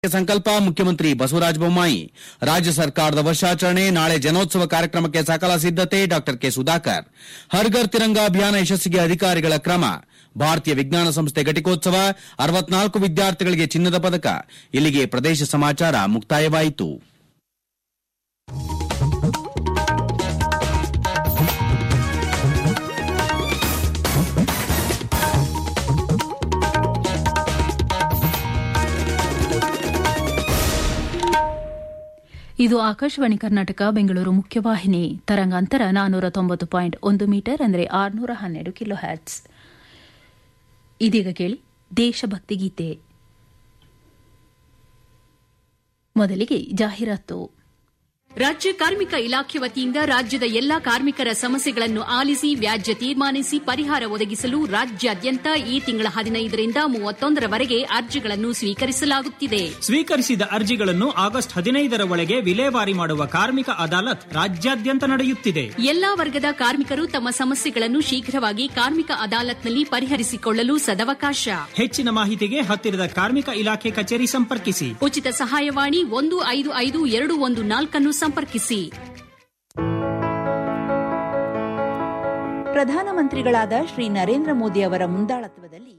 ಸಂಕಲ್ಪ ಮುಖ್ಯಮಂತ್ರಿ ಬಸವರಾಜ ಬೊಮ್ಮಾಯಿ ರಾಜ್ಯ ಸರ್ಕಾರದ ವರ್ಷಾಚರಣೆ ನಾಳೆ ಜನೋತ್ಸವ ಕಾರ್ಯಕ್ರಮಕ್ಕೆ ಸಕಲ ಸಿದ್ದತೆ ಡಾ ಕೆ ಸುಧಾಕರ್ ಹರ್ ಘರ್ ತಿರಂಗ ಅಭಿಯಾನ ಯಶಸ್ಸಿಗೆ ಅಧಿಕಾರಿಗಳ ಕ್ರಮ ಭಾರತೀಯ ವಿಜ್ಞಾನ ಸಂಸ್ಥೆ ಘಟಿಕೋತ್ಸವ ಅರವತ್ನಾಲ್ಕು ವಿದ್ಯಾರ್ಥಿಗಳಿಗೆ ಚಿನ್ನದ ಪದಕ ಇಲ್ಲಿಗೆ ಪ್ರದೇಶ ಸಮಾಚಾರ ಮುಕ್ತಾಯವಾಯಿತು ಇದು ಆಕಾಶವಾಣಿ ಕರ್ನಾಟಕ ಬೆಂಗಳೂರು ಮುಖ್ಯವಾಹಿನಿ ತರಂಗಾಂತರ ನಾನ್ನೂರ ತೊಂಬತ್ತು ಪಾಯಿಂಟ್ ಒಂದು ಮೀಟರ್ ಅಂದರೆ ಆರುನೂರ ಹನ್ನೆರಡು ಕಿಲೋ ಹ್ಯಾಟ್ಸ್ ಇದೀಗ ಕೇಳಿ ದೇಶಭಕ್ತಿ ಗೀತೆ ಮೊದಲಿಗೆ ಜಾಹೀರಾತು ರಾಜ್ಯ ಕಾರ್ಮಿಕ ಇಲಾಖೆ ವತಿಯಿಂದ ರಾಜ್ಯದ ಎಲ್ಲಾ ಕಾರ್ಮಿಕರ ಸಮಸ್ಯೆಗಳನ್ನು ಆಲಿಸಿ ವ್ಯಾಜ್ಯ ತೀರ್ಮಾನಿಸಿ ಪರಿಹಾರ ಒದಗಿಸಲು ರಾಜ್ಯಾದ್ಯಂತ ಈ ತಿಂಗಳ ಹದಿನೈದರಿಂದ ಮೂವತ್ತೊಂದರವರೆಗೆ ಅರ್ಜಿಗಳನ್ನು ಸ್ವೀಕರಿಸಲಾಗುತ್ತಿದೆ ಸ್ವೀಕರಿಸಿದ ಅರ್ಜಿಗಳನ್ನು ಆಗಸ್ಟ್ ಹದಿನೈದರ ಒಳಗೆ ವಿಲೇವಾರಿ ಮಾಡುವ ಕಾರ್ಮಿಕ ಅದಾಲತ್ ರಾಜ್ಯಾದ್ಯಂತ ನಡೆಯುತ್ತಿದೆ ಎಲ್ಲಾ ವರ್ಗದ ಕಾರ್ಮಿಕರು ತಮ್ಮ ಸಮಸ್ಯೆಗಳನ್ನು ಶೀಘ್ರವಾಗಿ ಕಾರ್ಮಿಕ ಅದಾಲತ್ನಲ್ಲಿ ಪರಿಹರಿಸಿಕೊಳ್ಳಲು ಸದವಕಾಶ ಹೆಚ್ಚಿನ ಮಾಹಿತಿಗೆ ಹತ್ತಿರದ ಕಾರ್ಮಿಕ ಇಲಾಖೆ ಕಚೇರಿ ಸಂಪರ್ಕಿಸಿ ಉಚಿತ ಸಹಾಯವಾಣಿ ಒಂದು ಐದು ಐದು ಎರಡು ಒಂದು ನಾಲ್ಕನ್ನು ಸಂಪರ್ಕಿಸಿ ಪ್ರಧಾನಮಂತ್ರಿಗಳಾದ ಶ್ರೀ ನರೇಂದ್ರ ಮೋದಿ ಅವರ ಮುಂದಾಳತ್ವದಲ್ಲಿ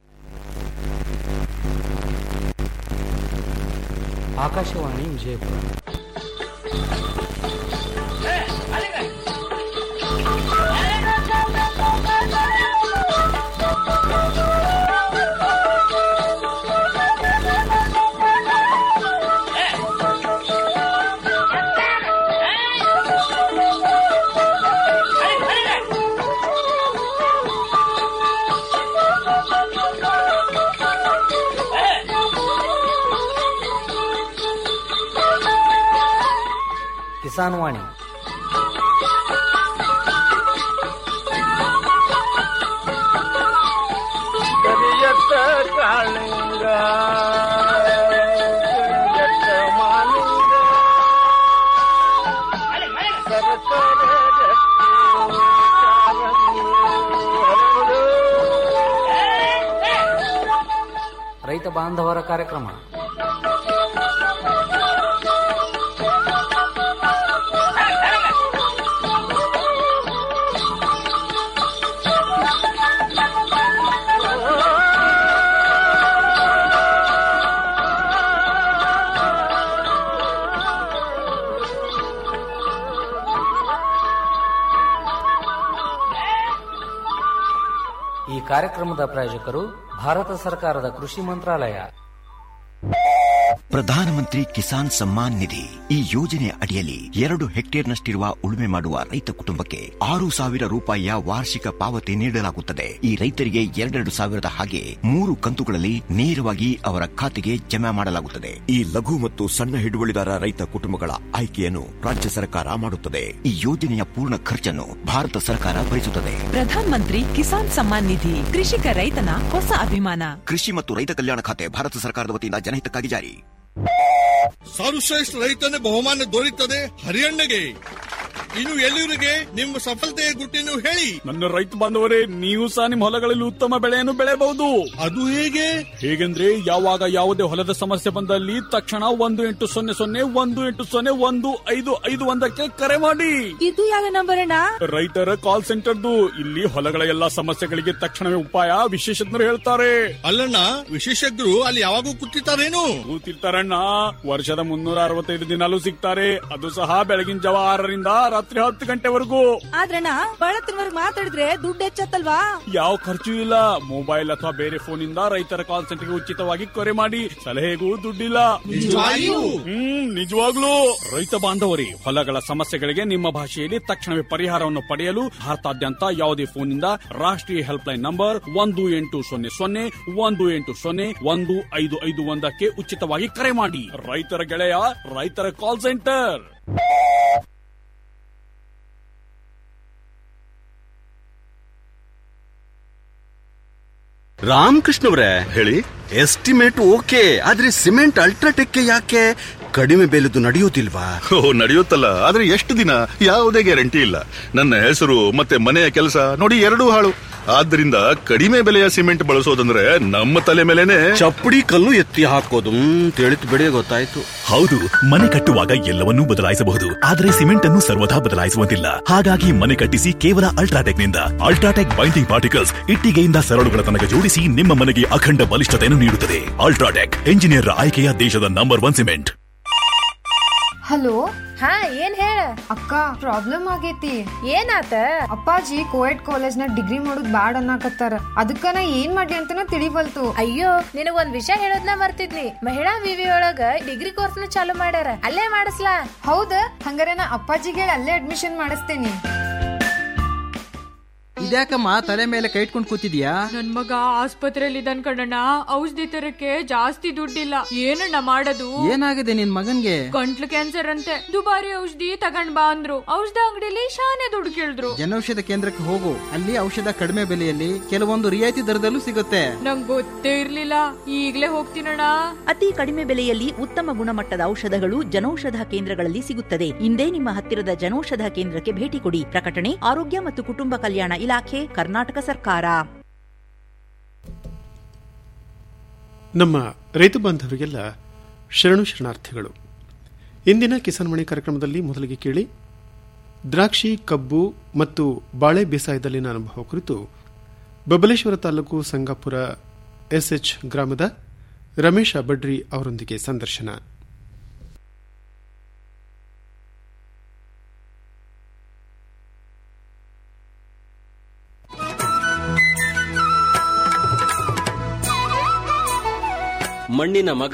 ಆಕಾಶವಾಣಿ ವಿಜಯಪುರ ಕಿಸಾನ್ ವಾಣಿ ಕರಿಯತ್ತ ಕಾಳಿಂಗ ಕರಿಯತ್ತ ಮಾಲಿಂಗ ಸರಸರ ರಕ್ತಿ ಕಾರಂಗಿ ಹರಡು. ರೈತ ಬಾಂಧವರ ಕಾರ್ಯಕ್ರಮ ಈ ಕಾರ್ಯಕ್ರಮದ ಪ್ರಾಯೋಜಕರು ಭಾರತ ಸರ್ಕಾರದ ಕೃಷಿ ಮಂತ್ರಾಲಯ ಪ್ರಧಾನಮಂತ್ರಿ ಕಿಸಾನ್ ಸಮ್ಮಾನ್ ನಿಧಿ ಈ ಯೋಜನೆಯ ಅಡಿಯಲ್ಲಿ ಎರಡು ಹೆಕ್ಟೇರ್ನಷ್ಟಿರುವ ಉಳುಮೆ ಮಾಡುವ ರೈತ ಕುಟುಂಬಕ್ಕೆ ಆರು ಸಾವಿರ ರೂಪಾಯಿಯ ವಾರ್ಷಿಕ ಪಾವತಿ ನೀಡಲಾಗುತ್ತದೆ ಈ ರೈತರಿಗೆ ಎರಡೆರಡು ಸಾವಿರದ ಹಾಗೆ ಮೂರು ಕಂತುಗಳಲ್ಲಿ ನೇರವಾಗಿ ಅವರ ಖಾತೆಗೆ ಜಮಾ ಮಾಡಲಾಗುತ್ತದೆ ಈ ಲಘು ಮತ್ತು ಸಣ್ಣ ಹಿಡುವಳಿದಾರ ರೈತ ಕುಟುಂಬಗಳ ಆಯ್ಕೆಯನ್ನು ರಾಜ್ಯ ಸರ್ಕಾರ ಮಾಡುತ್ತದೆ ಈ ಯೋಜನೆಯ ಪೂರ್ಣ ಖರ್ಚನ್ನು ಭಾರತ ಸರ್ಕಾರ ಭರಿಸುತ್ತದೆ ಪ್ರಧಾನ್ ಮಂತ್ರಿ ಕಿಸಾನ್ ಸಮ್ಮಾನ್ ನಿಧಿ ಕೃಷಿಕ ರೈತನ ಹೊಸ ಅಭಿಮಾನ ಕೃಷಿ ಮತ್ತು ರೈತ ಕಲ್ಯಾಣ ಖಾತೆ ಭಾರತ ಸರ್ಕಾರದ ವತಿಯಿಂದ ಜನಹಿತಕ್ಕಾಗಿ ಜಾರಿ ಸರ್ವಶ್ರೇಷ್ಠ ರೈತನ ಬಹುಮಾನ ದೊರೆಯುತ್ತದೆ ಹರಿಯಣ್ಣಗೆ ಇನ್ನು ಎಲ್ಲರಿಗೆ ನಿಮ್ಮ ಸಫಲತೆಯ ಗುಟ್ಟಿನ ಹೇಳಿ ನನ್ನ ರೈತ ಬಾಂಧವರೇ ನೀವು ಸಹ ನಿಮ್ಮ ಹೊಲಗಳಲ್ಲಿ ಉತ್ತಮ ಬೆಳೆಯನ್ನು ಬೆಳೆಯಬಹುದು ಅದು ಹೇಗೆ ಹೇಗೆಂದ್ರೆ ಯಾವಾಗ ಯಾವುದೇ ಹೊಲದ ಸಮಸ್ಯೆ ಬಂದಲ್ಲಿ ತಕ್ಷಣ ಒಂದು ಎಂಟು ಸೊನ್ನೆ ಸೊನ್ನೆ ಒಂದು ಎಂಟು ಸೊನ್ನೆ ಒಂದು ಐದು ಐದು ಒಂದಕ್ಕೆ ಕರೆ ಮಾಡಿ ಇದು ಯಾವ ನಂಬರ್ ಅಣ್ಣ ರೈತರ ಕಾಲ್ ಸೆಂಟರ್ದು ಇಲ್ಲಿ ಹೊಲಗಳ ಎಲ್ಲಾ ಸಮಸ್ಯೆಗಳಿಗೆ ತಕ್ಷಣವೇ ಉಪಾಯ ವಿಶೇಷಜ್ಞರು ಹೇಳ್ತಾರೆ ಅಲ್ಲಣ್ಣ ವಿಶೇಷಜ್ಞರು ಅಲ್ಲಿ ಯಾವಾಗೂ ಕೂತಿರ್ತಾರೇನು ಕೂತಿರ್ತಾರಣ್ಣ ವರ್ಷದ ಮುನ್ನೂರ ಅರವತ್ತೈದು ದಿನಾಲೂ ಸಿಗ್ತಾರೆ ಅದು ಸಹ ಬೆಳಗಿನ ಜಾವ ಆರರಿಂದ ರಾತ್ರಿ ಹತ್ತು ಗಂಟೆವರೆಗೂ ಆದ್ರಣ್ಣ ಬಳತ್ತಿನವರೆಗೆ ಮಾತಾಡಿದ್ರೆ ದುಡ್ಡು ಹೆಚ್ಚತ್ತಲ್ವಾ ಯಾವ ಖರ್ಚು ಇಲ್ಲ ಮೊಬೈಲ್ ಅಥವಾ ಬೇರೆ ಫೋನ್ ಇಂದ ರೈತರ ಕಾಲ್ ಸೆಂಟರ್ಗೆ ಉಚಿತವಾಗಿ ಕರೆ ಮಾಡಿ ಸಲಹೆಗೂ ದುಡ್ಡಿಲ್ಲ ನಿಜವಾಗಿಯೂ? ಹ್ಮ್ ನಿಜವಾಗ್ಲೂ ರೈತ ಬಾಂಧವರೇ ಹೊಲಗಳ ಸಮಸ್ಯೆಗಳಿಗೆ ನಿಮ್ಮ ಭಾಷೆಯಲ್ಲಿ ತಕ್ಷಣವೇ ಪರಿಹಾರವನ್ನು ಪಡೆಯಲು ಭಾರತಾದ್ಯಂತ ಯಾವುದೇ ಫೋನ್ ಇಂದ ರಾಷ್ಟ್ರೀಯ ಹೆಲ್ಪ್ ಲೈನ್ ನಂಬರ್ ಒಂದು ಎಂಟು ಸೊನ್ನೆ ಸೊನ್ನೆ ಒಂದು ಎಂಟು ಸೊನ್ನೆ ಒಂದು ಐದು ಐದು ಒಂದಕ್ಕೆ ಉಚಿತವಾಗಿ ಕರೆ ಮಾಡಿ ರೈತರ ಗೆಳೆಯ ರೈತರ ಕಾಲ್ ಸೆಂಟರ್ ರಾಮಕೃಷ್ಣವ್ರೆ ಹೇಳಿ ಎಸ್ಟಿಮೇಟ್ ಓಕೆ ಆದ್ರೆ ಸಿಮೆಂಟ್ ಅಲ್ಟ್ರಾಟೆಕ್ ಯಾಕೆ ಕಡಿಮೆ ಬೆಲೆದು ನಡೆಯೋದಿಲ್ವಾ ಓ ನಡೆಯುತ್ತಲ್ಲ ಆದ್ರೆ ಎಷ್ಟು ದಿನ ಯಾವುದೇ ಗ್ಯಾರಂಟಿ ಇಲ್ಲ ನನ್ನ ಹೆಸರು ಮತ್ತೆ ಮನೆಯ ಕೆಲಸ ನೋಡಿ ಎರಡೂ ಹಾಳು ಆದ್ರಿಂದ ಕಡಿಮೆ ಬೆಲೆಯ ಸಿಮೆಂಟ್ ಬಳಸೋದಂದ್ರೆ ನಮ್ಮ ತಲೆ ಮೇಲೆನೆ ಚಪ್ಪಡಿ ಕಲ್ಲು ಎತ್ತಿ ಹಾಕೋದು ತಿಳಿತು ಬಿಡಿ ಗೊತ್ತಾಯ್ತು ಹೌದು ಮನೆ ಕಟ್ಟುವಾಗ ಎಲ್ಲವನ್ನೂ ಬದಲಾಯಿಸಬಹುದು ಆದರೆ ಸಿಮೆಂಟ್ ಅನ್ನು ಸರ್ವದಾ ಬದಲಾಯಿಸುವಂತಿಲ್ಲ ಹಾಗಾಗಿ ಮನೆ ಕಟ್ಟಿಸಿ ಕೇವಲ ಅಲ್ಟ್ರಾಟೆಕ್ ನಿಂದ ಅಲ್ಟ್ರಾಟೆಕ್ ಬೈಂಡಿಂಗ್ ಪಾರ್ಟಿಕಲ್ಸ್ ಇಟ್ಟಿಗೆಯಿಂದ ಸರಳುಗಳ ತನಕ ಜೋಡಿಸಿ ನಿಮ್ಮ ಮನೆಗೆ ಅಖಂಡ ಬಲಿಷ್ಠತೆಯನ್ನು ನೀಡುತ್ತದೆ ಅಲ್ಟ್ರಾಟೆಕ್ ಎಂಜಿನಿಯರ್ ಆಯ್ಕೆಯ ದೇಶದ ನಂಬರ್ ಒನ್ ಸಿಮೆಂಟ್ ಹಲೋ ಹಾ ಏನ್ ಹೇಳ ಅಕ್ಕ ಪ್ರಾಬ್ಲಮ್ ಆಗೈತಿ ಏನಾತ ಅಪ್ಪಾಜಿ ಕೋಯೆಡ್ ಕಾಲೇಜ್ನಾಗ ಡಿಗ್ರಿ ಮಾಡೋದ್ ಬ್ಯಾಡ್ ಅನ್ನಕತ್ತಾರ ಅದಕ್ಕ ನಾ ಏನ್ ಮಾಡ್ಲಿ ಅಂತನ ತಿಳಿವಲ್ತು ಅಯ್ಯೋ ನಿನಗೊಂದ್ ವಿಷಯ ಹೇಳೋದ್ನ ಮರ್ತಿದ್ನಿ ಮಹಿಳಾ ವಿವಿ ಒಳಗ ಡಿಗ್ರಿ ಕೋರ್ಸ್ ನ ಚಾಲು ಮಾಡ್ಯಾರ ಅಲ್ಲೇ ಮಾಡಿಸ್ಲಾ ಹೌದ ಹಂಗಾರೆ ನಾ ಅಪ್ಪಾಜಿಗೆ ಹೇಳಿ ಅಲ್ಲೇ ಅಡ್ಮಿಷನ್ ಮಾಡಿಸ್ತೇನಿ ಇದ್ಯಾಕಮ್ಮ ತಲೆ ಮೇಲೆ ಕೈ ಇಟ್ಕೊಂಡು ಕೂತಿದ್ಯಾ ನನ್ ಮಗ ಆಸ್ಪತ್ರೆಯಲ್ಲಿ ಇದ್ದಾನ್ ಕಣಣ್ಣ ಔಷಧಿ ತರಕ್ಕೆ ಜಾಸ್ತಿ ದುಡ್ಡಿಲ್ಲ ಏನಣ್ಣ ಮಾಡೋದು ಏನಾಗಿದೆ ನಿನ್ ಮಗನ್ಗೆ ಗಂಟ್ಲು ಕ್ಯಾನ್ಸರ್ ಅಂತೆ ದುಬಾರಿ ಔಷಧಿ ತಗೊಂಡ್ ಬಾ ಅಂದ್ರು ಔಷಧ ಅಂಗಡಿಲಿ ಶಾನೆ ದುಡ್ಡು ಕೇಳಿದ್ರು ಜನೌಷಧ ಕೇಂದ್ರಕ್ಕೆ ಹೋಗು ಅಲ್ಲಿ ಔಷಧ ಕಡಿಮೆ ಬೆಲೆಯಲ್ಲಿ ಕೆಲವೊಂದು ರಿಯಾಯಿತಿ ದರದಲ್ಲೂ ಸಿಗುತ್ತೆ ನಂಗ್ ಗೊತ್ತೇ ಇರ್ಲಿಲ್ಲ ಈಗ್ಲೇ ಹೋಗ್ತೀನಣ್ಣ ಅತಿ ಕಡಿಮೆ ಬೆಲೆಯಲ್ಲಿ ಉತ್ತಮ ಗುಣಮಟ್ಟದ ಔಷಧಗಳು ಜನೌಷಧ ಕೇಂದ್ರಗಳಲ್ಲಿ ಸಿಗುತ್ತದೆ ಇಂದೇ ನಿಮ್ಮ ಹತ್ತಿರದ ಜನೌಷಧ ಕೇಂದ್ರಕ್ಕೆ ಭೇಟಿ ಕೊಡಿ ಪ್ರಕಟಣೆ ಆರೋಗ್ಯ ಮತ್ತು ಕುಟುಂಬ ಕಲ್ಯಾಣ ಇಲಾಖೆ ಕರ್ನಾಟಕ ಸರ್ಕಾರ ನಮ್ಮ ರೈತ ಬಾಂಧವರಿಗೆಲ್ಲ ಶರಣು ಶರಣಾರ್ಥಿಗಳು ಇಂದಿನ ಕಿಸಾನ್ ಮಣಿ ಕಾರ್ಯಕ್ರಮದಲ್ಲಿ ಮೊದಲಿಗೆ ಕೇಳಿ ದ್ರಾಕ್ಷಿ ಕಬ್ಬು ಮತ್ತು ಬಾಳೆ ಬೇಸಾಯದಲ್ಲಿನ ಅನುಭವ ಕುರಿತು ಬಬಲೇಶ್ವರ ತಾಲೂಕು ಸಂಗಾಪುರ ಎಸ್ಎಚ್ ಗ್ರಾಮದ ರಮೇಶ ಬಡ್ರಿ ಅವರೊಂದಿಗೆ ಸಂದರ್ಶನ ಮಣ್ಣಿನ ಮಗ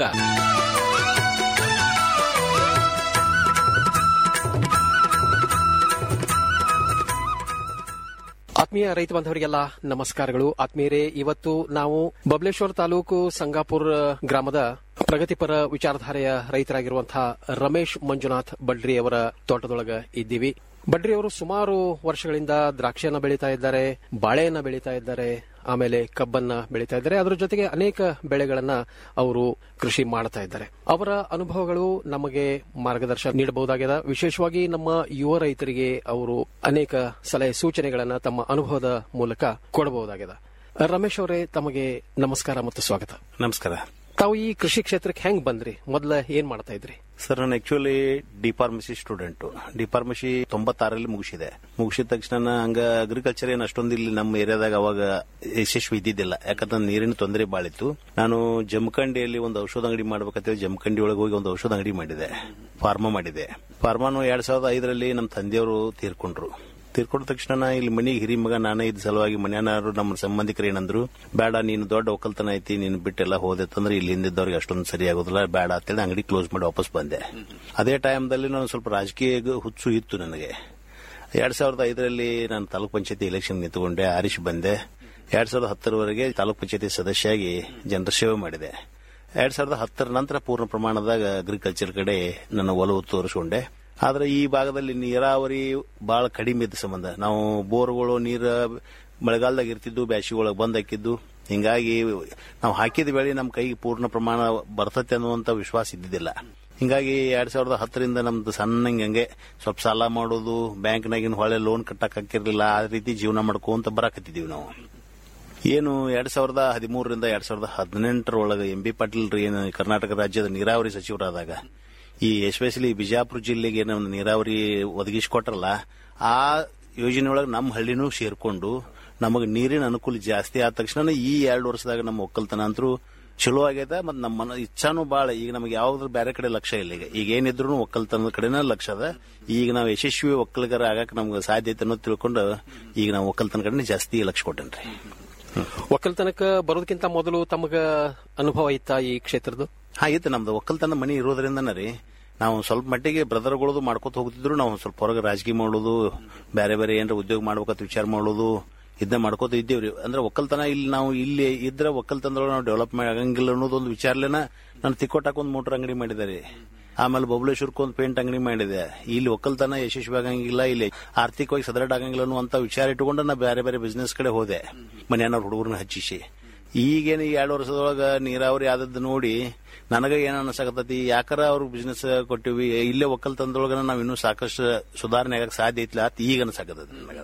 ಆತ್ಮೀಯ ರೈತ ಬಾಂಧವರಿಗೆಲ್ಲ ನಮಸ್ಕಾರಗಳು ಆತ್ಮೀಯರೇ ಇವತ್ತು ನಾವು ಬಬಲೇಶ್ವರ ತಾಲೂಕು ಸಂಗಾಪುರ ಗ್ರಾಮದ ಪ್ರಗತಿಪರ ವಿಚಾರಧಾರೆಯ ರೈತರಾಗಿರುವಂತಹ ರಮೇಶ್ ಮಂಜುನಾಥ್ ಬಡ್ರಿ ಅವರ ತೋಟದೊಳಗ ಇದ್ದೀವಿ ಬಡ್ರಿ ಅವರು ಸುಮಾರು ವರ್ಷಗಳಿಂದ ದ್ರಾಕ್ಷಿಯನ್ನ ಬೆಳೀತಾ ಇದ್ದಾರೆ ಬಾಳೆಯನ್ನ ಬೆಳೀತಾ ಇದ್ದಾರೆ ಆಮೇಲೆ ಕಬ್ಬನ್ನ ಬೆಳೀತಾ ಇದ್ದಾರೆ ಅದರ ಜೊತೆಗೆ ಅನೇಕ ಬೆಳೆಗಳನ್ನ ಅವರು ಕೃಷಿ ಮಾಡ್ತಾ ಇದ್ದಾರೆ ಅವರ ಅನುಭವಗಳು ನಮಗೆ ಮಾರ್ಗದರ್ಶನ ನೀಡಬಹುದಾಗಿದೆ ವಿಶೇಷವಾಗಿ ನಮ್ಮ ಯುವ ರೈತರಿಗೆ ಅವರು ಅನೇಕ ಸಲಹೆ ಸೂಚನೆಗಳನ್ನ ತಮ್ಮ ಅನುಭವದ ಮೂಲಕ ಕೊಡಬಹುದಾಗಿದೆ ರಮೇಶ್ ಅವರೇ ತಮಗೆ ನಮಸ್ಕಾರ ಮತ್ತು ಸ್ವಾಗತ ನಮಸ್ಕಾರ ತಾವು ಈ ಕೃಷಿ ಕ್ಷೇತ್ರಕ್ಕೆ ಹೆಂಗ್ ಬಂದ್ರಿ ಮೊದಲ ಏನ್ ಮಾಡ್ತಾ ಇದ್ರಿ ಸರ್ ನಾನು actually D pharmacy student D pharmacy ತೊಂಬತ್ತಾರಲ್ಲಿ ಮುಗಿಸಿದೆ ಮುಗಿಸಿದ ತಕ್ಷಣ ಹಂಗ ಅಗ್ರಿಕಲ್ಚರ್ ಏನು ಅಷ್ಟೊಂದು ಇಲ್ಲಿ ನಮ್ಮ ಏರಿಯಾದಾಗ ಅವಾಗ ಯಶಸ್ವಿ ಇದ್ದಿದ್ದಿಲ್ಲ ಯಾಕಂದ್ರೆ ನೀರಿನ ತೊಂದರೆ ಬಾಳಿತ್ತು ನಾನು ಜಮಖಂಡಿಯಲ್ಲಿ ಒಂದು ಔಷಧ ಅಂಗಡಿ ಮಾಡ್ಬೇಕಂತೇಳಿ ಜಮಖಂಡಿ ಒಳಗೆ ಹೋಗಿ ಒಂದು ಔಷಧ ಅಂಗಡಿ ಮಾಡಿದೆ ಫಾರ್ಮಾ ಮಾಡಿದೆ ಫಾರ್ಮಾನು ಎರಡ್ ಸಾವಿರದ ಐದರಲ್ಲಿ ನಮ್ಮ ತಂದೆಯವರು ತೀರ್ಕೊಂಡ್ರು ತೀರ್ಕೊಂಡ ತಕ್ಷಣ ಇಲ್ಲಿ ಮನಿಗೆ ಹಿರಿ ಮಗ ನಾನೇ ಇದ್ದ ಸಲುವಾಗಿ ಮನೆಯವರು ನಮ್ಮ ಸಂಬಂಧಿಕರು ಏನಂದ್ರು ಬೇಡ ನೀನು ದೊಡ್ಡ ಒಕ್ಕಲ್ತನ ಐತಿ ನೀನು ಬಿಟ್ಟೆಲ್ಲ ಹೋದೆ ತಂದ್ರೆ ಇಲ್ಲಿ ಹಿಂದಿದ್ದವ್ರಿಗೆ ಅಷ್ಟೊಂದು ಸರಿ ಆಗೋದಿಲ್ಲ ಬೇಡ ಅಂತೇಳಿ ಅಂಗಡಿ ಕ್ಲೋಸ್ ಮಾಡಿ ವಾಪಸ್ ಬಂದೆ ಅದೇ ಟೈಮ್ದಲ್ಲಿ ನಾನು ಸ್ವಲ್ಪ ರಾಜಕೀಯ ಹುಚ್ಚು ಇತ್ತು ನನಗೆ ಎರಡ್ ಸಾವಿರದ ಐದರಲ್ಲಿ ನಾನು ತಾಲೂಕ್ ಪಂಚಾಯತಿ ಎಲೆಕ್ಷನ್ ನಿಂತುಕೊಂಡೆ ಆರಿಸಿ ಬಂದೆ ಎರಡ್ ಸಾವಿರದ ಹತ್ತರವರೆಗೆ ತಾಲೂಕ್ ಪಂಚಾಯತಿ ಸದಸ್ಯಾಗಿ ಜನರ ಸೇವೆ ಮಾಡಿದೆ ಎರಡ್ ಸಾವಿರದ ಹತ್ತರ ನಂತರ ಪೂರ್ಣ ಪ್ರಮಾಣದಾಗ ಅಗ್ರಿಕಲ್ಚರ್ ಕಡೆ ನನ್ನ ಒಲವು ತೋರಿಸ್ಕೊಂಡೆ ಆದ್ರೆ ಈ ಭಾಗದಲ್ಲಿ ನೀರಾವರಿ ಬಹಳ ಕಡಿಮೆ ಇದ್ದ ಸಂಬಂಧ ನಾವು ಬೋರ್ಗಳು ನೀರ ಮಳೆಗಾಲದಾಗ ಇರ್ತಿದ್ದು ಬ್ಯಾಸಿಗೆ ಒಳಗೆ ಬಂದ್ ಹಾಕಿದ್ದು ಹಿಂಗಾಗಿ ನಾವು ಹಾಕಿದ ಬೆಳೆ ನಮ್ಮ ಕೈಗೆ ಪೂರ್ಣ ಪ್ರಮಾಣ ಬರ್ತತೆ ಅನ್ನುವಂತ ವಿಶ್ವಾಸ ಇದ್ದಿದ್ದಿಲ್ಲ ಹಿಂಗಾಗಿ ಎರಡ್ ಸಾವಿರದ ಹತ್ತರಿಂದ ನಮ್ದು ಸಣ್ಣಂಗೆ ಹಂಗೆ ಸ್ವಲ್ಪ ಸಾಲ ಮಾಡೋದು ಬ್ಯಾಂಕ್ನಾಗಿನ ಹೊಳೆ ಲೋನ್ ಕಟ್ಟಕ್ ಹಾಕಿರ್ಲಿಲ್ಲ ಆ ರೀತಿ ಜೀವನ ಮಾಡ್ಕೊಂತ ಬರಾಕತ್ತಿದೀವಿ ನಾವು ಏನು ಎರಡ್ ಸಾವಿರದ ಹದಿಮೂರರಿಂದ ಎರಡ್ ಸಾವಿರದ ಹದಿನೆಂಟರೊಳಗೆ ಎಂ ಬಿ ಪಾಟೀಲ್ ರೀ ಏನು ಕರ್ನಾಟಕ ರಾಜ್ಯದ ನೀರಾವರಿ ಸಚಿವರಾದಾಗ ಈ ಎಸ್ಪೆಷಲಿ ಬಿಜಾಪುರ ಜಿಲ್ಲೆಗೆ ಏನು ನೀರಾವರಿ ಒದಗಿಸಿಕೊಟ್ರಲ್ಲ ಆ ಯೋಜನೆಯೊಳಗೆ ನಮ್ಮ ಹಳ್ಳಿನೂ ಸೇರ್ಕೊಂಡು ನಮಗೆ ನೀರಿನ ಅನುಕೂಲ ಜಾಸ್ತಿ ಆದ ತಕ್ಷಣ ಈ ಎರಡು ವರ್ಷದಾಗ ನಮ್ಮ ಒಕ್ಕಲ್ತನ ಅಂತರೂ ಚಲೋ ಆಗೈತೆ ಮತ್ತು ನಮ್ಮ ಮನ ಇಚ್ಛಾನು ಭಾಳ ಈಗ ನಮಗೆ ಯಾವ್ದ್ರ ಬೇರೆ ಕಡೆ ಲಕ್ಷ್ಯ ಇಲ್ಲ ಈಗ ಈಗ ಏನಿದ್ರು ಒಕ್ಕಲ್ತನದ ಕಡೆನೇ ಲಕ್ಷ್ಯ ಅದ ಈಗ ನಾವು ಯಶಸ್ವಿ ಒಕ್ಕಲಿಗರ ಆಗಕ್ಕೆ ನಮ್ಗೆ ಸಾಧ್ಯತೆ ಅನ್ನೋದು ತಿಳ್ಕೊಂಡು ಈಗ ನಾವು ಒಕ್ಕಲ್ತನ ಕಡೆ ಜಾಸ್ತಿ ಲಕ್ಷ್ಯ ಕೊಟ್ಟೇನ್ರಿ ಒಕ್ಕಲ್ತನಕ ಬರೋದಕ್ಕಿಂತ ಮೊದಲು ತಮಗ ಅನುಭವ ಇತ್ತಾ ಈ ಕ್ಷೇತ್ರದ್ದು ಹಾ ಇತ್ತು ನಮ್ದು ಒಕ್ಕಲ್ತನ ಮನಿ ಇರೋದ್ರಿಂದನೇ ರೀ ನಾವು ಸ್ವಲ್ಪ ಮಟ್ಟಿಗೆ ಬ್ರದರ್ಗಳದು ಮಾಡ್ಕೊತ ಹೋಗ್ತಿದ್ರು ನಾವು ಸ್ವಲ್ಪ ಹೊರಗೆ ರಾಜಕೀಯ ಮಾಡೋದು ಬೇರೆ ಬೇರೆ ಏನಾರ ಉದ್ಯೋಗ ಮಾಡ್ಬೇಕಂತ ವಿಚಾರ ಮಾಡೋದು ಇದನ್ನ ಮಾಡ್ಕೋತ ಇದ್ದೇವ್ರಿ ಅಂದ್ರೆ ಒಕ್ಕಲ್ತನ ಇಲ್ಲಿ ನಾವು ಇಲ್ಲಿ ಇದ್ರೆ ಒಕ್ಕಲ್ತನದೊಳಗೆ ನಾವು ಡೆವಲಪ್ ಆಗಂಗಿಲ್ಲ ಅನ್ನೋದೊಂದು ವಿಚಾರಲೇನ ನಾನು ತಿಕ್ಕೋಟಾಕ ಒಂದು ಮೋಟರ್ ಅಂಗಡಿ ಮಾಡಿದ್ದಾರೆ ಆಮೇಲೆ ಬಬಲೇಶ್ವರಕ್ಕೆ ಒಂದು ಪೇಂಟ್ ಅಂಗಡಿ ಮಾಡಿದೆ ಇಲ್ಲಿ ಒಕ್ಕಲ್ತನ ಯಶಸ್ವಿ ಆಗಂಗಿಲ್ಲ ಇಲ್ಲಿ ಆರ್ಥಿಕವಾಗಿ ಸದೃಢ ಆಗಂಗಿಲ್ಲ ಅನ್ನುವಂತ ವಿಚಾರ ಇಟ್ಟುಕೊಂಡು ನಾ ಬೇರೆ ಬೇರೆ ಬಿಸ್ನೆಸ್ ಕಡೆ ಹೋದೆ ಮನೆಯವ್ರ ಹುಡುಗರನ್ನ ಹಚ್ಚಿಸಿ ಈಗೇನು ಈ ಎರಡು ವರ್ಷದೊಳಗ ನೀರಾವರಿ ಆದದ್ದು ನೋಡಿ ನನಗ ಏನ್ ಅನ್ಸಕತ್ತತಿ ಯಾಕಾರ ಅವ್ರಿಗೆ ಬಿಸ್ನೆಸ್ ಕೊಟ್ಟಿವಿ ಇಲ್ಲೇ ಒಕ್ಕಲ್ತನದೊಳಗ ನಾವ್ ಇನ್ನೂ ಸಾಕಷ್ಟು ಸುಧಾರಣೆ ಆಗಕ್ಕೆ ಸಾಧ್ಯ ಐತಿಲ್ಲ ಅಂತ ಈಗ ಅನ್ಸಕತ್ತದ ನನಗ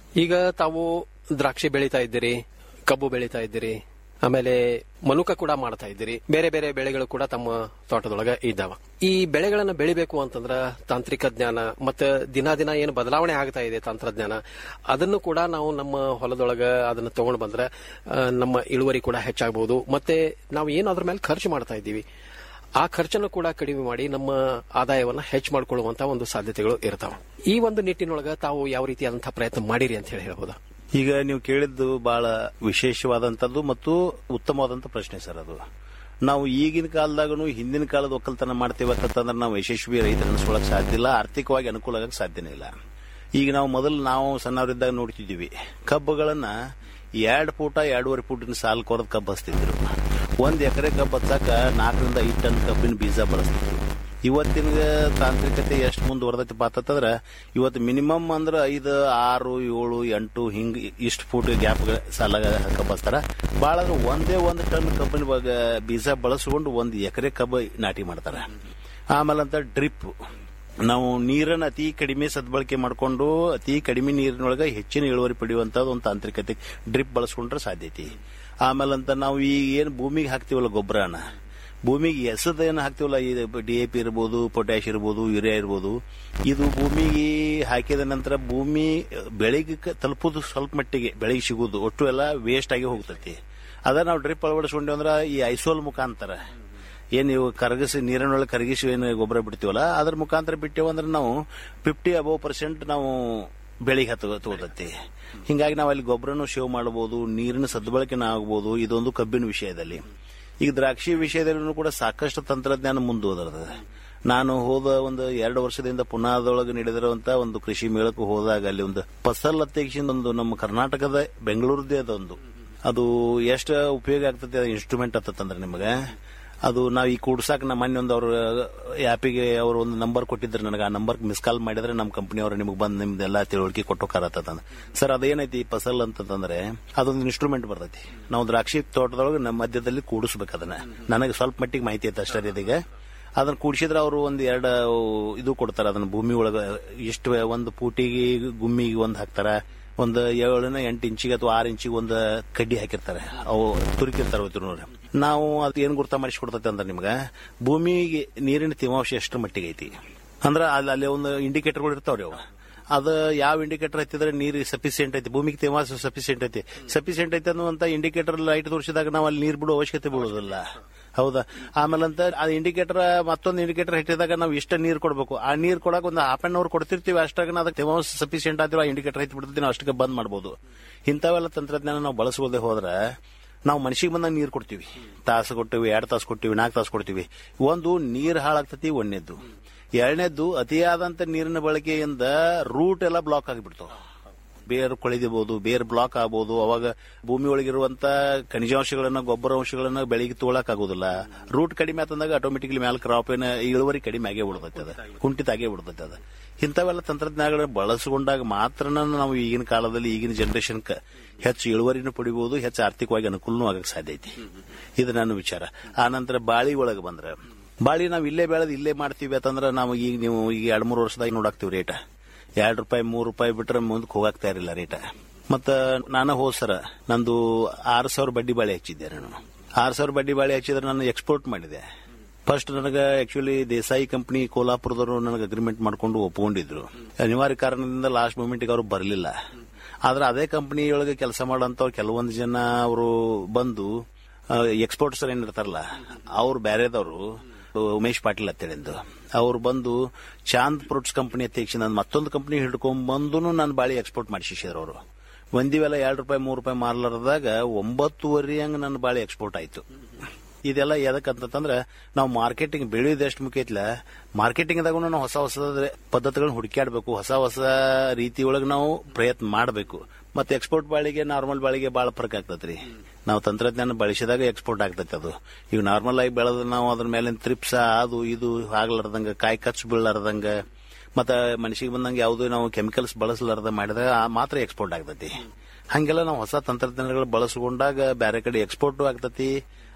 ಈಗ ತಾವು ದ್ರಾಕ್ಷಿ ಬೆಳೀತಾ ಇದ್ದೀರಿ ಕಬ್ಬು ಬೆಳೀತಾ ಇದ್ದೀರಿ ಆಮೇಲೆ ಮನುಕ ಕೂಡ ಮಾಡ್ತಾ ಇದ್ದೀರಿ ಬೇರೆ ಬೇರೆ ಬೆಳೆಗಳು ಕೂಡ ತಮ್ಮ ತೋಟದೊಳಗ ಇದ್ದಾವ ಈ ಬೆಳೆಗಳನ್ನ ಬೆಳಿಬೇಕು ಅಂತಂದ್ರ ತಾಂತ್ರಿಕ ಜ್ಞಾನ ಮತ್ತೆ ದಿನ ದಿನ ಏನು ಬದಲಾವಣೆ ಆಗ್ತಾ ಇದೆ ತಂತ್ರಜ್ಞಾನ ಅದನ್ನು ಕೂಡ ನಾವು ನಮ್ಮ ಹೊಲದೊಳಗ ಅದನ್ನ ತಗೊಂಡು ಬಂದ್ರೆ ಆ, ನಮ್ಮ ಇಳುವರಿ ಕೂಡ ಹೆಚ್ಚಾಗಬಹುದು ಮತ್ತೆ ನಾವು ಏನು ಅದ್ರ ಮೇಲೆ ಖರ್ಚು ಮಾಡ್ತಾ ಇದ್ದೀವಿ ಆ ಖರ್ಚನ್ನು ಕೂಡ ಕಡಿಮೆ ಮಾಡಿ ನಮ್ಮ ಆದಾಯವನ್ನ ಹೆಚ್ಚು ಮಾಡಿಕೊಳ್ಳುವಂತ ಒಂದು ಸಾಧ್ಯತೆಗಳು ಇರ್ತಾವ ಈ ಒಂದು ನಿಟ್ಟಿನೊಳಗ ತಾವು ಯಾವ ರೀತಿಯಾದಂತಹ ಪ್ರಯತ್ನ ಮಾಡಿರಿ ಅಂತ ಹೇಳಿ ಹೇಳ್ಬೋದಾ ಈಗ ನೀವು ಕೇಳಿದ್ದು ಬಹಳ ವಿಶೇಷವಾದಂತದ್ದು ಮತ್ತು ಉತ್ತಮವಾದಂತ ಪ್ರಶ್ನೆ ಸರ್ ಅದು ನಾವು ಈಗಿನ ಕಾಲದಾಗನು ಹಿಂದಿನ ಕಾಲದ ಒಕ್ಕಲ್ತನ ಮಾಡ್ತೇವೆ ಅಂತಂದ್ರೆ ನಾವು ಯಶಸ್ವಿ ರೈತರ ಅನಿಸ್ಕೊಳಕ್ ಸಾಧ್ಯ ಇಲ್ಲ ಆರ್ಥಿಕವಾಗಿ ಅನುಕೂಲ ಆಗಕ್ಕೆ ಸಾಧ್ಯನೇ ಇಲ್ಲ ಈಗ ನಾವು ಮೊದಲು ನಾವು ಸಣ್ಣವರಿದ್ದಾಗ ನೋಡ್ತಿದ್ದೀವಿ ಕಬ್ಬುಗಳನ್ನ ಎರಡು ಫೂಟ ಎರಡೂವರೆ ಫೂಟಿನ ಸಾಲು ಕೊರದ್ ಕಬ್ಬು ಹಚ್ತಿದ್ರು ಒಂದ್ ಎಕರೆ ಕಬ್ಬು ಹಚ್ಚಾಕ ನಾಲ್ಕರಿಂದ ಐದು ಟನ್ ಕಬ್ಬಿನ ಬೀಜ ಬಳಸ್ತಿದ್ರು ಇವತ್ತಿನ ತಾಂತ್ರಿಕತೆ ಎಷ್ಟು ಮುಂದುವರೆದೈತಿ ಅಂತಂದ್ರ ಇವತ್ತು ಮಿನಿಮಮ್ ಅಂದ್ರೆ ಐದು ಆರು ಏಳು ಎಂಟು ಹಿಂಗ್ ಇಷ್ಟು ಫೂಟ್ ಗ್ಯಾಪ್ ಸಾಲಾಗ ಕಬ್ಬಸ್ತಾರ ಭಾಳ ಅಂದ್ರೆ ಒಂದೇ ಒಂದು ಟನ್ ಕಬ್ಬಿನ ಬಗ- ಬೀಜ ಬಳಸ್ಕೊಂಡು ಒಂದು ಎಕರೆ ಕಬ್ಬು ನಾಟಿ ಮಾಡ್ತಾರ ಆಮೇಲೆ ಅಂತ ಡ್ರಿಪ್ ನಾವು ನೀರನ್ನ ಅತಿ ಕಡಿಮೆ ಸದ್ಬಳಕೆ ಮಾಡಿಕೊಂಡು ಅತಿ ಕಡಿಮೆ ನೀರಿನೊಳಗೆ ಹೆಚ್ಚಿನ ಇಳುವರಿ ಪಡೆಯುವಂತದ್ದು ಒಂದು ತಾಂತ್ರಿಕತೆ ಡ್ರಿಪ್ ಬಳಸ್ಕೊಂಡ್ರೆ ಸಾಧ್ಯತೆ ಆಮೇಲೆ ಅಂತ ನಾವು ಈ ಏನು ಭೂಮಿಗೆ ಹಾಕ್ತಿವಲ್ಲ ಗೊಬ್ಬರನ ಭೂಮಿಗೆ ಎಸದ ಏನು ಹಾಕ್ತಿವಲ್ಲ ಈ ಡಿ ಎ ಪಿ ಇರ್ಬೋದು ಪೊಟ್ಯಾಶ್ ಇರ್ಬೋದು ಯೂರಿಯಾ ಇರ್ಬೋದು ಇದು ಭೂಮಿಗೆ ಹಾಕಿದ ನಂತರ ಭೂಮಿ ಬೆಳೆಗೆ ಕ- ತಲುಪೋದು ಸ್ವಲ್ಪ ಮಟ್ಟಿಗೆ ಬೆಳೆಗೆ ಸಿಗೋದು ಒಟ್ಟು ಎಲ್ಲ ವೇಸ್ಟ್ ಆಗಿ ಹೋಗ್ತೈತಿ ಅದ ನಾವು ಡ್ರಿಪ್ ಅಳವಡಿಸ್ಕೊಂಡ್ವಿ ಅಂದ್ರೆ ಈ ಐಸೋಲ್ ಮುಖಾಂತರ ಏನ್ ನೀವು ಕರಗಿಸಿ ನೀರಿನೊಳಗೆ ಕರಗಿಸಿ ಏನು ಗೊಬ್ಬರ ಬಿಡ್ತೀವಲ್ಲ ಅದ್ರ ಮುಖಾಂತರ ಬಿಟ್ಟೇವು ಅಂದ್ರೆ ನಾವು ಫಿಫ್ಟಿ ಅಬೌವ್ ಪರ್ಸೆಂಟ್ ನಾವು ಬೆಳಿಗ್ಗೆ ಹತ್ತು ತಗೋತೈತಿ ಹಿಂಗಾಗಿ ನಾವು ಅಲ್ಲಿ ಗೊಬ್ಬರನು ಸೇವ್ ಮಾಡಬಹುದು ನೀರಿನ ಸದ್ಬಳಕೆನ ಆಗಬಹುದು ಇದೊಂದು ಕಬ್ಬಿನ ವಿಷಯದಲ್ಲಿ ಈಗ ದ್ರಾಕ್ಷಿ ವಿಷಯದಲ್ಲೂ ಕೂಡ ಸಾಕಷ್ಟು ತಂತ್ರಜ್ಞಾನ ಮುಂದುವರೆದ ನಾನು ಹೋದ ಒಂದು ಎರಡು ವರ್ಷದಿಂದ ಪುನಾದೊಳಗೆ ನಡೆದಿರುವಂತ ಒಂದು ಕೃಷಿ ಮೇಳಕ್ಕೆ ಹೋದಾಗ ಅಲ್ಲಿ ಒಂದು ಫಸಲ್ ಅತ್ಯಕ್ಷಿಂದ ಒಂದು ನಮ್ಮ ಕರ್ನಾಟಕದ ಬೆಂಗಳೂರದೇ ಅದೊಂದು ಅದು ಎಷ್ಟು ಉಪಯೋಗ ಆಗ್ತದೆ ಇನ್ಸ್ಟ್ರೂಮೆಂಟ್ ಆತಂದ್ರೆ ನಿಮಗೆ ಅದು ನಾವು ಈ ಕೂಡ್ಸಾಕ ನಮ್ಮ ಮೊನ್ನೆ ಒಂದು ಅವ್ರ ಆ್ಯಪಿಗೆ ಅವರು ಒಂದು ನಂಬರ್ ಕೊಟ್ಟಿದ್ರು ನನಗೆ ಆ ನಂಬರ್ ಮಿಸ್ ಕಾಲ್ ಮಾಡಿದ್ರೆ ನಮ್ಮ ಕಂಪನಿಯವರು ನಿಮಗೆ ಬಂದು ನಿಮ್ದೆಲ್ಲ ತಿಳುವಳಿಕೆ ಕೊಟ್ಟೋಕಾರತ್ತಂದ ಸರ್ ಅದೇನೈತಿ ಫಸಲ್ ಅಂತಂದ್ರೆ ಅದೊಂದು ಇನ್ಸ್ಟ್ರೂಮೆಂಟ್ ಬರ್ತೈತಿ ನಾವು ದ್ರಾಕ್ಷಿ ತೋಟದೊಳಗೆ ನಮ್ಮ ಮಧ್ಯದಲ್ಲಿ ಕೂಡಿಸ್ಬೇಕು ಅದನ್ನ ನನಗೆ ಸ್ವಲ್ಪ ಮಟ್ಟಿಗೆ ಮಾಹಿತಿ ಐತೆ ಅಷ್ಟೇ ಇದೀಗ ಅದನ್ನ ಕೂಡಿಸಿದ್ರೆ ಅವರು ಒಂದು ಎರಡು ಇದು ಕೊಡ್ತಾರೆ ಅದನ್ನ ಭೂಮಿ ಒಳಗೆ ಎಷ್ಟು ಒಂದು ಪೂಟಿಗೆ ಗುಮ್ಮಿಗೆ ಒಂದು ಹಾಕ್ತಾರ ಒಂದು ಏಳನ ಎಂಟು ಇಂಚಿಗೆ ಅಥವಾ ಆರು ಇಂಚಿಗೆ ಒಂದು ಕಡ್ಡಿ ಹಾಕಿರ್ತಾರೆ ಅವು ತುರುಕಿರ್ತಾರೆ ಅವತ್ತಿನವ್ರು ನಾವು ಅದು ಏನ್ ಗುರ್ತ ಮಾಡಿಸ್ಕೊಡ್ತೈತೆ ಅಂದ್ರೆ ನಿಮ್ಗೆ ಭೂಮಿಗೆ ನೀರಿನ ತೇವಾಂಶ ಎಷ್ಟು ಮಟ್ಟಿಗೆ ಐತಿ ಅಂದ್ರೆ ಅಲ್ಲಿ ಅಲ್ಲಿ ಒಂದು ಇಂಡಿಕೇಟರ್ಗಳು ಇರ್ತಾವ್ರಿ ಅವು ಅದು ಯಾವ ಇಂಡಿಕೇಟರ್ ಹತ್ತಿದ್ರೆ ನೀರು ಸಫಿಸಿಯೆಂಟ್ ಐತಿ ಭೂಮಿಗೆ ತೇವಾಂಶ ಸಫಿಸಿಯೆಂಟ್ ಐತಿ ಸಫಿಸಿಯೆಂಟ್ ಐತಿ ಅನ್ನುವಂತ ಇಂಡಿಕೇಟರ್ ಲೈಟ್ ತೋರಿಸಿದಾಗ ನಾವು ಅಲ್ಲಿ ನೀರು ಬಿಡೋ ಅವಶ್ಯಕತೆ ಬೀಳೋದಿಲ್ಲ ಹೌದಾ ಆಮೇಲೆ ಅಂತ ಆ ಇಂಡಿಕೇಟರ್ ಮತ್ತೊಂದು ಇಂಡಿಕೇಟರ್ ಇಟ್ಟಿದಾಗ ನಾವು ಇಷ್ಟ ನೀರು ಕೊಡಬೇಕು ಆ ನೀರು ಕೊಡಕ್ ಒಂದು ಹಾಫ್ ಅನ್ ಅವರ್ ಕೊಡ್ತಿರ್ತೀವಿ ಅಷ್ಟಾಗ ಅದಕ್ಕೆ ತೇವಾಂಶ ಸಫಿಸಿಯೆಂಟ್ ಆದ್ರೆ ಆ ಇಂಡಿಕೇಟರ್ ಹತ್ತಿ ಬಿಡ್ತೀವಿ ನಾವು ಅಷ್ಟಕ್ಕೆ ಬಂದ್ ಮಾಡಬಹುದು ಇಂಥವೆಲ್ಲ ತಂತ್ರಜ್ಞಾನ ನಾವು ಬಳಸೋದೇ ಹೋದ್ರೆ ನಾವು ಮನುಷ್ಯಗೆ ಬಂದಾಗ ನೀರು ಕೊಡ್ತೀವಿ ತಾಸು ಕೊಡ್ತೀವಿ ಎರಡು ತಾಸು ಕೊಡ್ತೀವಿ ನಾಲ್ಕು ತಾಸು ಕೊಡ್ತೀವಿ ಒಂದು ನೀರು ಹಾಳಾಗ್ತತಿ ಒಂದನೇದ್ದು ಎರಡನೇದ್ದು ಅತಿಯಾದಂತ ನೀರಿನ ಬಳಕೆಯಿಂದ ರೂಟ್ ಎಲ್ಲ ಬ್ಲಾಕ್ ಆಗಿಬಿಡ್ತಾವ ಬೇರು ಕೊಳೆದಿಬಹುದು ಬೇರ್ ಬ್ಲಾಕ್ ಆಗ್ಬೋದು ಅವಾಗ ಭೂಮಿ ಒಳಗಿರುವಂತ ಖನಿಜಾಂಶಗಳನ್ನ ಗೊಬ್ಬರ ಅಂಶಗಳನ್ನ ಬೆಳಿಗ್ಗೆ ತೋಳಕ್ ಆಗೋದಿಲ್ಲ ರೂಟ್ ಕಡಿಮೆ ಆತಂದಾಗ ಆಟೋಮೆಟಿಕ್ಲಿ ಮ್ಯಾಲ ಕ್ರಾಪ್ ಏನ ಇಳುವರಿ ಕಡಿಮೆ ಆಗೇ ಬಿಡ್ತೈತೆ ಅದ ಕುಂಠಿತ ಆಗೇ ಬಿಡ್ತೈತೆ ಅದ ಇಂಥವೆಲ್ಲ ತಂತ್ರಜ್ಞಾನಗಳನ್ನ ಬಳಸಿಕೊಂಡಾಗ ಮಾತ್ರ ನಾವು ಈಗಿನ ಕಾಲದಲ್ಲಿ ಈಗಿನ ಜನರೇಷನ್ ಹೆಚ್ಚು ಇಳುವರಿನೂ ಪಡಿಬಹುದು ಹೆಚ್ಚು ಆರ್ಥಿಕವಾಗಿ ಅನುಕೂಲನೂ ಆಗಕ್ಕೆ ಸಾಧ್ಯ ಐತಿ ಇದು ನನ್ನ ವಿಚಾರ ಆ ನಂತರ ಬಾಳಿ ಒಳಗೆ ಬಂದ್ರೆ ಬಾಳಿ ನಾವು ಇಲ್ಲೇ ಬೆಳೆದು ಇಲ್ಲೇ ಮಾಡ್ತೀವಿ ಅಂತಂದ್ರೆ ನಾವು ಈಗ ನೀವು ಈಗ ಎರಡ್ ಮೂರು ವರ್ಷದಾಗ ನೋಡಾಕ್ತಿವಿ ರೇಟ ಎರಡು ರೂಪಾಯಿ ಮೂರು ರೂಪಾಯಿ ಬಿಟ್ರೆ ಮುಂದಕ್ಕೆ ಹೋಗಾಕ್ತಾ ಇರಲಿಲ್ಲ ರೇಟ ಮತ್ತ ನಾನು ಹೋದ್ ಸರ ನಂದು ಆರು ಸಾವಿರ ಬಡ್ಡಿ ಬಾಳೆ ಹಚ್ಚಿದ್ದೆ ನಾನು ಆರು ಸಾವಿರ ಬಡ್ಡಿ ಬಾಳೆ ಹಚ್ಚಿದ್ರೆ ನಾನು ಎಕ್ಸ್ಪೋರ್ಟ್ ಮಾಡಿದೆ ಫಸ್ಟ್ ನನಗೆ ಆಕ್ಚುಲಿ ದೇಸಾಯಿ ಕಂಪನಿ ಕೋಲಾಪುರದವರು ನನಗೆ ಅಗ್ರಿಮೆಂಟ್ ಮಾಡ್ಕೊಂಡು ಒಪ್ಕೊಂಡಿದ್ರು ಅನಿವಾರ್ಯ ಕಾರಣದಿಂದ ಲಾಸ್ಟ್ ಮೂಮೆಂಟ್ಗೆ ಅವರು ಬರಲಿಲ್ಲ ಆದ್ರೆ ಅದೇ ಕಂಪನಿಯೊಳಗೆ ಕೆಲಸ ಮಾಡೋಂಥವ್ರು ಕೆಲವೊಂದು ಜನ ಅವರು ಬಂದು ಎಕ್ಸ್ಪೋರ್ಟ್ಸರ್ ಏನಿರ್ತಾರಲ್ಲ ಅವ್ರು ಬೇರೆದವರು ಉಮೇಶ್ ಪಾಟೀಲ್ ಅಂತೇಳಿಂದು ಅವ್ರು ಬಂದು ಚಾಂದ್ ಫ್ರೂಟ್ಸ್ ಕಂಪನಿ ಅಧ್ಯಕ್ಷ ನಾನು ಮತ್ತೊಂದು ಕಂಪನಿ ಹಿಡ್ಕೊಂಡ್ ಬಂದು ನಾನು ಬಾಳಿ ಎಕ್ಸ್ಪೋರ್ಟ್ ಮಾಡಿಸಿದ್ರು ಅವರು ಒಂದಿವೆಲ್ಲ ಎರಡು ರೂಪಾಯಿ ಮೂರು ರೂಪಾಯಿ ಮಾರ್ಲಾರದಾಗ ಒಂಬತ್ತುವರೆ ಹಂಗ ನನ್ನ ಬಾಳಿ ಎಕ್ಸ್ಪೋರ್ಟ್ ಆಯ್ತು ಇದೆಲ್ಲ ಎದಕ್ಕಂತಂದ್ರೆ ನಾವು ಮಾರ್ಕೆಟಿಂಗ್ ಬೆಳೆಯೋದು ಎಷ್ಟು ಮುಖ್ಯ ಐತ್ಲ ಮಾರ್ಕೆಟಿಂಗ್ ದಾಗ ನಾವು ಹೊಸ ಹೊಸ ಪದ್ಧತಿಗಳನ್ನ ಹುಡುಕ್ಯಾಡಬೇಕು ಹೊಸ ಹೊಸ ರೀತಿ ಒಳಗೆ ನಾವು ಪ್ರಯತ್ನ ಮಾಡಬೇಕು ಮತ್ತೆ ಎಕ್ಸ್ಪೋರ್ಟ್ ಬಾಳಿಗೆ ನಾರ್ಮಲ್ ಬಾಳಿಗೆ ಬಹಳ ಫರ್ಕ್ ಆಗ್ತತ್ರಿ ನಾವು ತಂತ್ರಜ್ಞಾನ ಬಳಸಿದಾಗ ಎಕ್ಸ್ಪೋರ್ಟ್ ಆಗ್ತೈತೆ ಅದು ಈಗ ನಾರ್ಮಲ್ ಆಗಿ ಬೆಳೆದ ನಾವು ಅದ್ರ ಮೇಲೆ ತ್ರಿಪ್ಸ ಅದು ಇದು ಆಗ್ಲಾರ್ದಂಗ ಕಾಯಿ ಕಚ್ಚು ಬೀಳಲಾರ್ದಂಗ ಮತ್ತ ಮನುಷ್ಯಗೆ ಬಂದಂಗೆ ಯಾವುದು ನಾವು ಕೆಮಿಕಲ್ಸ್ ಬಳಸಲಾರ್ದ ಮಾಡಿದಾಗ ಆ ಮಾತ್ರ ಎಕ್ಸ್ಪೋರ್ಟ್ ಆಗ್ತೈತಿ ಹಂಗೆಲ್ಲ ನಾವು ಹೊಸ ತಂತ್ರಜ್ಞಾನಗಳು ಬಳಸ್ಕೊಂಡಾಗ ಬೇರೆ ಕಡೆ ಎಕ್ಸ್ಪೋರ್ಟ್ ಆಗ್ತತಿ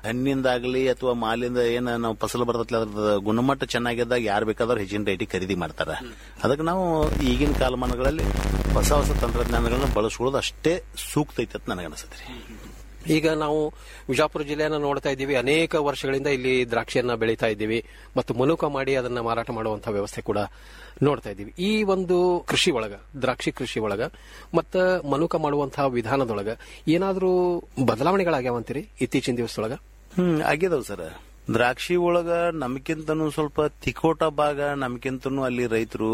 ಹಣ್ಣಿಂದಾಗ್ಲಿ ಅಥವಾ ಮಾಲಿಂದ ಏನ ನಾವು ಫಸಲು ಬರ್ತೈತಿ ಅದ್ರ ಗುಣಮಟ್ಟ ಚೆನ್ನಾಗಿದ್ದಾಗ ಯಾರು ಬೇಕಾದ್ರೂ ಹೆಚ್ಚಿನ ರೇಟಿಗೆ ಖರೀದಿ ಮಾಡ್ತಾರ ಅದಕ್ಕೆ ನಾವು ಈಗಿನ ಕಾಲಮಾನಗಳಲ್ಲಿ ಹೊಸ ಹೊಸ ತಂತ್ರಜ್ಞಾನಗಳನ್ನ ಬಳಸ್ಕೊಳ್ಳೋದು ಅಷ್ಟೇ ಸೂಕ್ತ ಐತೆ ಅಂತ ನನಗನ್ಸುತ್ತೆ ರೀ ಈಗ ನಾವು ವಿಜಾಪುರ ಜಿಲ್ಲೆಯನ್ನ ನೋಡ್ತಾ ಇದ್ದೀವಿ ಅನೇಕ ವರ್ಷಗಳಿಂದ ಇಲ್ಲಿ ದ್ರಾಕ್ಷಿಯನ್ನ ಬೆಳೀತಾ ಇದ್ದೀವಿ ಮತ್ತು ಮನುಕ ಮಾಡಿ ಅದನ್ನ ಮಾರಾಟ ಮಾಡುವಂತಹ ವ್ಯವಸ್ಥೆ ಕೂಡ ನೋಡ್ತಾ ಇದ್ದೀವಿ ಈ ಒಂದು ಕೃಷಿ ಒಳಗ ದ್ರಾಕ್ಷಿ ಕೃಷಿ ಒಳಗ ಮತ್ತ ಮನುಕ ಮಾಡುವಂತಹ ವಿಧಾನದೊಳಗ ಏನಾದ್ರೂ ಬದಲಾವಣೆಗಳಾಗ್ಯಾವಂತೀರಿ ಇತ್ತೀಚಿನ ದಿವಸದೊಳಗ ಹ್ಮ್ ಆಗ್ಯದವ್ ಸರ್ ದ್ರಾಕ್ಷಿ ಒಳಗ ನಮ್ಕಿಂತನೂ ಸ್ವಲ್ಪ ತಿಕೋಟ ಭಾಗ ನಮ್ಕಿಂತನೂ ಅಲ್ಲಿ ರೈತರು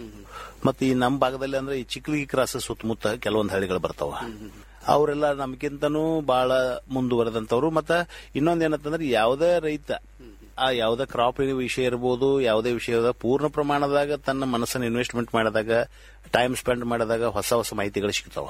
ಮತ್ತೆ ಈ ನಮ್ಮ ಭಾಗದಲ್ಲಿ ಅಂದ್ರೆ ಈ ಚಿಕ್ಕಲಿಗಿ ಕ್ರಾಸ್ ಸುತ್ತಮುತ್ತ ಕೆಲವೊಂದು ಹಳ್ಳಿಗಳು ಬರ್ತಾವ ಅವರೆಲ್ಲ ನಮ್ಕಿಂತನೂ ಬಹಳ ಮುಂದುವರೆದಂತವ್ರು ಮತ್ತ ಇನ್ನೊಂದ್ ಏನಂತಂದ್ರೆ ಯಾವುದೇ ರೈತ ಆ ಯಾವುದೇ ಕ್ರಾಪ್ ವಿಷಯ ಇರ್ಬೋದು ಯಾವುದೇ ವಿಷಯದ ಪೂರ್ಣ ಪ್ರಮಾಣದಾಗ ತನ್ನ ಮನಸ್ಸನ್ನು ಇನ್ವೆಸ್ಟ್ಮೆಂಟ್ ಮಾಡಿದಾಗ ಟೈಮ್ ಸ್ಪೆಂಡ್ ಮಾಡಿದಾಗ ಹೊಸ ಹೊಸ ಮಾಹಿತಿಗಳು ಸಿಗ್ತಾವ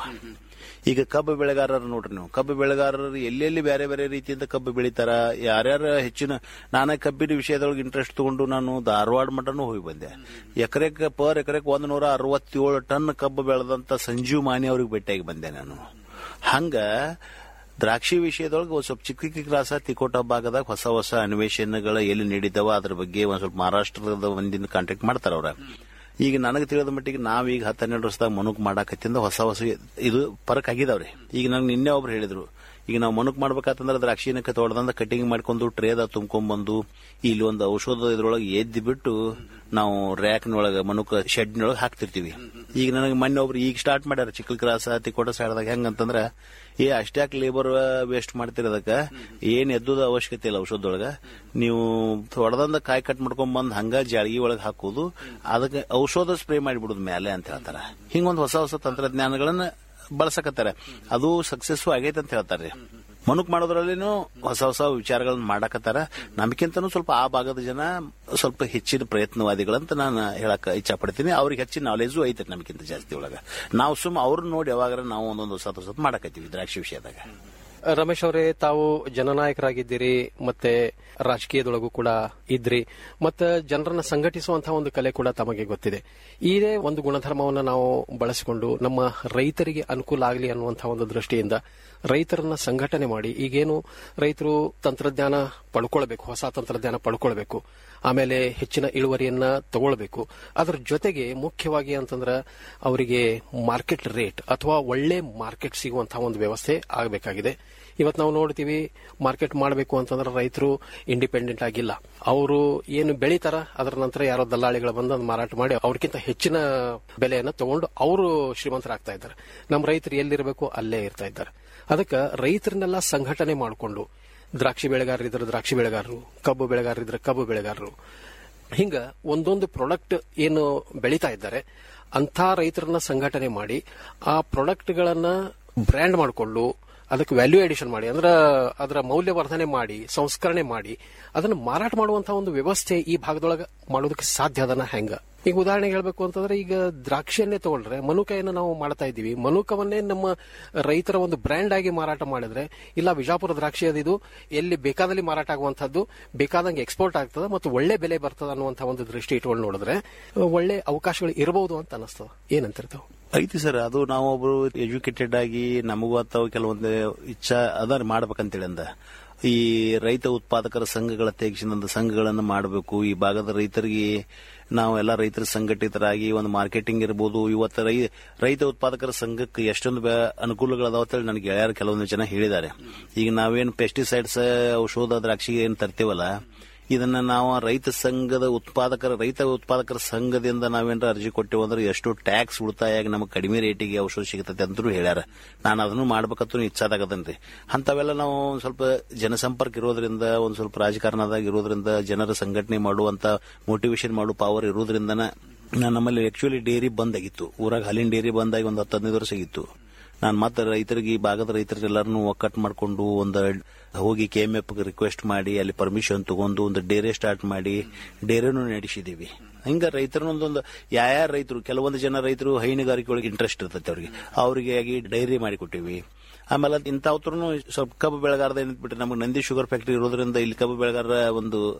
ಈಗ ಕಬ್ಬು ಬೆಳೆಗಾರರು ನೋಡ್ರಿ ನೀವು ಕಬ್ಬು ಬೆಳೆಗಾರರು ಎಲ್ಲೆಲ್ಲಿ ಬೇರೆ ಬೇರೆ ರೀತಿಯಿಂದ ಕಬ್ಬು ಬೆಳಿತಾರ ಯಾರ್ಯಾರ ಹೆಚ್ಚಿನ ನಾನೇ ಕಬ್ಬಿನ ವಿಷಯದೊಳಗೆ ಇಂಟ್ರೆಸ್ಟ್ ತಗೊಂಡು ನಾನು ಧಾರವಾಡ ಮಟನೂ ಹೋಗಿ ಬಂದೆ ಎಕರೆಕ್ ಪರ್ ಎಕರೆಕ್ ಒಂದ್ ನೂರ ಅರವತ್ತೇಳು ಟನ್ ಕಬ್ಬು ಬೆಳೆದಂತ ಸಂಜೀವ್ ಮಾನಿ ಅವ್ರಿಗೆ ಭೇಟಿಯಾಗಿ ಬಂದೆ ನಾನು ಹಂಗ ದ್ರಾಕ್ಷಿ ವಿಷಯದೊಳಗೆ ಒಂದ್ ಸ್ವಲ್ಪ ಚಿಕ್ಕ ಚಿಕ್ಕ ಕ್ರಾಸ ತಿಕೋಟ ಭಾಗದಾಗ ಹೊಸ ಹೊಸ ಅನ್ವೇಷಣೆಗಳು ಎಲ್ಲಿ ನೀಡಿದಾವ ಅದ್ರ ಬಗ್ಗೆ ಒಂದ್ ಸ್ವಲ್ಪ ಮಹಾರಾಷ್ಟ್ರದ ಒಂದಿನ ಕಾಂಟ್ಯಾಕ್ಟ್ ಮಾಡ್ತಾರ ಅವ್ರ ಈಗ ನನಗೆ ತಿಳಿದ ಮಟ್ಟಿಗೆ ನಾವೀಗ ಹತ್ತು ಹನ್ನೆರಡು ವರ್ಷದಾಗ ಮನುಕ್ ಮಾಡಾಕತ್ತಿಂದ ಹೊಸ ಹೊಸ ಇದು ಫರಕ್ ಆಗಿದಾವ್ರಿ ಈಗ ನಂಗೆ ನಿನ್ನೆ ಒಬ್ರು ಹೇಳಿದ್ರು ಈಗ ನಾವು ಮನುಕ್ ಮಾಡ್ಬೇಕಂತಂದ್ರೆ ದ್ರಾಕ್ಷಿನ ತೊಡ್ದಂದ ಕಟಿಂಗ್ ಮಾಡ್ಕೊಂಡು ಟ್ರೇದ ತುಂಬ್ಕೊಂಡ್ಬಂದು ಇಲ್ಲಿ ಒಂದು ಔಷಧ ಇದ್ರೊಳಗೆ ಎದ್ದಿ ಬಿಟ್ಟು ನಾವು ರ್ಯಾಕ್ನೊಳಗೆ ಮನುಕ ಶೆಡ್ನೊಳಗೆ ಹಾಕ್ತಿರ್ತೀವಿ ಈಗ ನನಗೆ ಮೊನ್ನೆ ಒಬ್ರು ಈಗ ಸ್ಟಾರ್ಟ್ ಮಾಡ್ಯಾರ ಚಿಕ್ಕಲ್ ಕ್ರಾಸ ತಿಕೋಟ ಸೈಡ್ದಾಗ ಹೆಂಗಂತಂದ್ರ ಏ ಅಷ್ಟ್ಯಾಕ್ ಲೇಬರ್ ವೇಸ್ಟ್ ಮಾಡ್ತಿರೋದಕ್ಕ ಏನ್ ಎದ್ದದ ಅವಶ್ಯಕತೆ ಇಲ್ಲ ಔಷಧದೊಳಗ ನೀವು ಹೊಡೆದಂದ ಕಾಯಿ ಕಟ್ ಮಾಡ್ಕೊಂಡ್ ಬಂದ್ ಹಂಗ ಜಾಳಗಿ ಒಳಗೆ ಹಾಕೋದು ಅದಕ್ಕೆ ಔಷಧ ಸ್ಪ್ರೇ ಮಾಡಿಬಿಡುದು ಮೇಲೆ ಅಂತ ಹೇಳ್ತಾರ ಹಿಂಗೊಂದು ಹೊಸ ಹೊಸ ತಂತ್ರಜ್ಞಾನಗಳನ್ನ ಬಳಸಕತ್ತಾರ ಅದು ಸಕ್ಸಸ್ ಆಗೈತೆ ಅಂತ ಹೇಳ್ತಾರೆ ಮನುಕ್ ಮಾಡೋದ್ರಲ್ಲಿನೂ ಹೊಸ ಹೊಸ ವಿಚಾರಗಳನ್ನ ಮಾಡಕತ್ತಾರ ನಮ್ಗಿಂತನೂ ಸ್ವಲ್ಪ ಆ ಭಾಗದ ಜನ ಸ್ವಲ್ಪ ಹೆಚ್ಚಿನ ಪ್ರಯತ್ನವಾದಿಗಳಂತ ನಾನು ಹೇಳಕ್ ಇಚ್ಛಾ ಪಡ್ತೀನಿ ಅವ್ರಿಗೆ ಹೆಚ್ಚಿನ ನಾಲೆಜು ಐತೆ ನಮ್ಗಿಂತ ಜಾಸ್ತಿ ಒಳಗ ನಾವು ಸುಮ್ಮ ಅವ್ರನ್ನ ನೋಡಿ ಯಾವಾಗ ನಾವು ಒಂದೊಂದು ಹೊಸ ಹೊಸ ಮಾಡಕತ್ತೀವಿ ದ್ರಾಕ್ಷಿ ವಿಷಯದಾಗ ರಮೇಶ್ ಅವರೇ ತಾವು ಜನನಾಯಕರಾಗಿದ್ದೀರಿ ಮತ್ತೆ ರಾಜಕೀಯದೊಳಗೂ ಕೂಡ ಇದ್ರಿ ಮತ್ತೆ ಜನರನ್ನ ಸಂಘಟಿಸುವಂತಹ ಒಂದು ಕಲೆ ಕೂಡ ತಮಗೆ ಗೊತ್ತಿದೆ ಇದೇ ಒಂದು ಗುಣಧರ್ಮವನ್ನು ನಾವು ಬಳಸಿಕೊಂಡು ನಮ್ಮ ರೈತರಿಗೆ ಅನುಕೂಲ ಆಗಲಿ ಅನ್ನುವಂತಹ ಒಂದು ದೃಷ್ಟಿಯಿಂದ ರೈತರನ್ನ ಸಂಘಟನೆ ಮಾಡಿ ಈಗೇನು ರೈತರು ತಂತ್ರಜ್ಞಾನ ಪಡ್ಕೊಳ್ಬೇಕು ಹೊಸ ತಂತ್ರಜ್ಞಾನ ಪಡ್ಕೊಳ್ಬೇಕು ಆಮೇಲೆ ಹೆಚ್ಚಿನ ಇಳುವರಿಯನ್ನ ತಗೊಳ್ಬೇಕು ಅದರ ಜೊತೆಗೆ ಮುಖ್ಯವಾಗಿ ಅಂತಂದ್ರ ಅವರಿಗೆ ಮಾರ್ಕೆಟ್ ರೇಟ್ ಅಥವಾ ಒಳ್ಳೆ ಮಾರ್ಕೆಟ್ ಸಿಗುವಂತಹ ಒಂದು ವ್ಯವಸ್ಥೆ ಆಗಬೇಕಾಗಿದೆ ಇವತ್ತು ನಾವು ನೋಡ್ತೀವಿ ಮಾರ್ಕೆಟ್ ಮಾಡಬೇಕು ಅಂತಂದ್ರೆ ರೈತರು ಇಂಡಿಪೆಂಡೆಂಟ್ ಆಗಿಲ್ಲ ಅವರು ಏನು ಬೆಳಿತಾರ ಅದರ ನಂತರ ಯಾರೋ ದಲ್ಲಾಳಿಗಳು ಬಂದು ಅದನ್ನ ಮಾರಾಟ ಮಾಡಿ ಅವ್ರಿಗಿಂತ ಹೆಚ್ಚಿನ ಬೆಲೆಯನ್ನು ತಗೊಂಡು ಅವರು ಶ್ರೀಮಂತರಾಗ್ತಾ ಇದ್ದಾರೆ ನಮ್ಮ ರೈತರು ಎಲ್ಲಿರಬೇಕು ಅಲ್ಲೇ ಇರ್ತಾ ಇದ್ದಾರೆ ಅದಕ್ಕೆ ರೈತರನ್ನೆಲ್ಲ ಸಂಘಟನೆ ಮಾಡಿಕೊಂಡು ದ್ರಾಕ್ಷಿ ಬೆಳೆಗಾರರಿದ್ರೆ ದ್ರಾಕ್ಷಿ ಬೆಳೆಗಾರರು ಕಬ್ಬು ಬೆಳೆಗಾರರಿದ್ರೆ ಕಬ್ಬು ಬೆಳೆಗಾರರು ಹಿಂಗ ಒಂದೊಂದು ಪ್ರಾಡಕ್ಟ್ ಏನು ಬೆಳೀತಾ ಇದ್ದಾರೆ ಅಂತ ರೈತರನ್ನ ಸಂಘಟನೆ ಮಾಡಿ ಆ ಪ್ರಾಡಕ್ಟ್ಗಳನ್ನ ಬ್ರ್ಯಾಂಡ್ ಮಾಡಿಕೊಂಡು ಅದಕ್ಕೆ ವ್ಯಾಲ್ಯೂ ಎಡಿಷನ್ ಮಾಡಿ ಅಂದ್ರೆ ಅದರ ಮೌಲ್ಯವರ್ಧನೆ ಮಾಡಿ ಸಂಸ್ಕರಣೆ ಮಾಡಿ ಅದನ್ನು ಮಾರಾಟ ಮಾಡುವಂತಹ ಒಂದು ವ್ಯವಸ್ಥೆ ಈ ಭಾಗದೊಳಗೆ ಮಾಡೋದಕ್ಕೆ ಸಾಧ್ಯ ಅದನ್ನ ಹೆಂಗ ಈಗ ಉದಾಹರಣೆಗೆ ಹೇಳ್ಬೇಕು ಅಂತಂದ್ರೆ ಈಗ ದ್ರಾಕ್ಷಿಯನ್ನೇ ತಗೊಂಡ್ರೆ ಮನುಕಯನ್ನು ನಾವು ಮಾಡ್ತಾ ಇದ್ದೀವಿ ಮನುಕವನ್ನೇ ನಮ್ಮ ರೈತರ ಒಂದು ಬ್ರ್ಯಾಂಡ್ ಆಗಿ ಮಾರಾಟ ಮಾಡಿದ್ರೆ ಇಲ್ಲ ವಿಜಾಪುರ ದ್ರಾಕ್ಷಿ ಅದಿದು ಎಲ್ಲಿ ಬೇಕಾದಲ್ಲಿ ಮಾರಾಟ ಆಗುವಂತದ್ದು ಬೇಕಾದಂಗೆ ಎಕ್ಸ್ಪೋರ್ಟ್ ಆಗ್ತದೆ ಮತ್ತು ಒಳ್ಳೆ ಬೆಲೆ ಬರ್ತದೆ ಅನ್ನುವಂತಹ ಒಂದು ದೃಷ್ಟಿ ಇಟ್ಕೊಂಡು ನೋಡಿದ್ರೆ ಒಳ್ಳೆ ಅವಕಾಶಗಳು ಇರಬಹುದು ಅಂತ ಅನಿಸ್ತದೆ ಏನಂತಿರ್ತಾವ ಐತಿ ಸರ್ ಅದು ನಾವು ಒಬ್ರು ಎಜುಕೇಟೆಡ್ ಆಗಿ ನಮಗೂ ಅಥವಾ ಕೆಲವೊಂದು ಇಚ್ಛಾ ಅದ ಮಾಡ್ಬೇಕಂತೇಳಿ ಅಂದ ಈ ರೈತ ಉತ್ಪಾದಕರ ಸಂಘಗಳ ತೆಗೆಸಿದಂತ ಸಂಘಗಳನ್ನು ಮಾಡಬೇಕು ಈ ಭಾಗದ ರೈತರಿಗೆ ನಾವು ಎಲ್ಲ ರೈತರ ಸಂಘಟಿತರಾಗಿ ಒಂದು ಮಾರ್ಕೆಟಿಂಗ್ ಇರ್ಬೋದು ಇವತ್ತು ರೈ ರೈತ ಉತ್ಪಾದಕರ ಸಂಘಕ್ಕೆ ಎಷ್ಟೊಂದು ಬೆ- ಅನುಕೂಲಗಳದಾವ ಅಂತೇಳಿ ನನಗೆ ಗೆಳೆಯರು ಕೆಲವೊಂದು ಜನ ಹೇಳಿದ್ದಾರೆ ಈಗ ನಾವೇನು ಪೆಸ್ಟಿಸೈಡ್ಸ್ ಔಷಧ ದ್ರಾಕ್ಷಿಗೆ ಏನು ತರ್ತೀವಲ್ಲ ಇದನ್ನ ನಾವು ರೈತ ಸಂಘದ ಉತ್ಪಾದಕರ ರೈತ ಉತ್ಪಾದಕರ ಸಂಘದಿಂದ ನಾವೇನಾರ ಅರ್ಜಿ ಕೊಟ್ಟೆವು ಅಂದ್ರೆ ಎಷ್ಟು ಟ್ಯಾಕ್ಸ್ ಉಳಿತಾಯ ಆಗಿ ನಮಗೆ ಕಡಿಮೆ ರೇಟಿಗೆ ಔಷಧ ಸಿಗುತ್ತದೆ ಅಂತಲೂ ಹೇಳ್ಯಾರ ನಾನು ಅದನ್ನು ಮಾಡ್ಬೇಕಂತೂ ಇಚ್ಛಾದಾಗದನ್ರಿ ಅಂತವೆಲ್ಲ ನಾವು ಒಂದ್ ಸ್ವಲ್ಪ ಜನಸಂಪರ್ಕ ಇರೋದ್ರಿಂದ ಒಂದ್ ಸ್ವಲ್ಪ ರಾಜಕಾರಣದಾಗ ಇರೋದ್ರಿಂದ ಜನರ ಸಂಘಟನೆ ಮಾಡುವಂತ ಮೋಟಿವೇಶನ್ ಮಾಡೋ ಪವರ್ ಇರೋದ್ರಿಂದನ ನಾ- ನಮ್ಮಲ್ಲಿ ಆಕ್ಚುಲಿ ಡೇರಿ ಬಂದ್ ಆಗಿತ್ತು ಊರಾಗ ಹಾಲಿನ ಡೇರಿ ಬಂದಾಗಿ ಒಂದು ಹತ್ತು ಹದಿನೈದು ವರ್ಷ ಆಗಿತ್ತು ನಾನು ಮತ್ತೆ ರೈತರಿಗೆ ಈ ಭಾಗದ ರೈತರಿಗೆಲ್ಲರನ್ನು ಒಕ್ಕಟ್ಟು ಮಾಡಿಕೊಂಡು ಒಂದು ಹೋಗಿ ಕೆ ಎಮ್ ಎಫ್ ರಿಕ್ವೆಸ್ಟ್ ಮಾಡಿ ಅಲ್ಲಿ ಪರ್ಮಿಷನ್ ತಗೊಂಡು ಒಂದು ಡೇರೆ ಸ್ಟಾರ್ಟ್ ಮಾಡಿ ಡೇರೆನೂ ನಡೆಸಿದೀವಿ ಹಿಂಗ ರೈತರನ್ನ ಒಂದೊಂದು ಯಾರ್ಯಾರ ರೈತರು ಕೆಲವೊಂದು ಜನ ರೈತರು ಹೈನುಗಾರಿಕೆ ಒಳಗೆ ಇಂಟ್ರೆಸ್ಟ್ ಇರ್ತೈತೆ ಅವ್ರಿಗೆ ಅವರಿಗೆ ಆಗಿ ಡೈರಿ ಮಾಡಿ ಕೊಟ್ಟಿವಿ ಆಮೇಲೆ ಇಂಥವ್ರು ಸ್ವಲ್ಪ ಕಬ್ಬು ಬೆಳೆಗಾರದ ಏನಿಟ್ಬಿಟ್ರೆ ನಮಗೆ ನಂದಿ ಶುಗರ್ ಫ್ಯಾಕ್ಟರಿ ಇರೋದ್ರಿಂದ ಇಲ್ಲಿ ಕಬ್ಬು ಬೆಳೆಗಾರರ ಒಂದು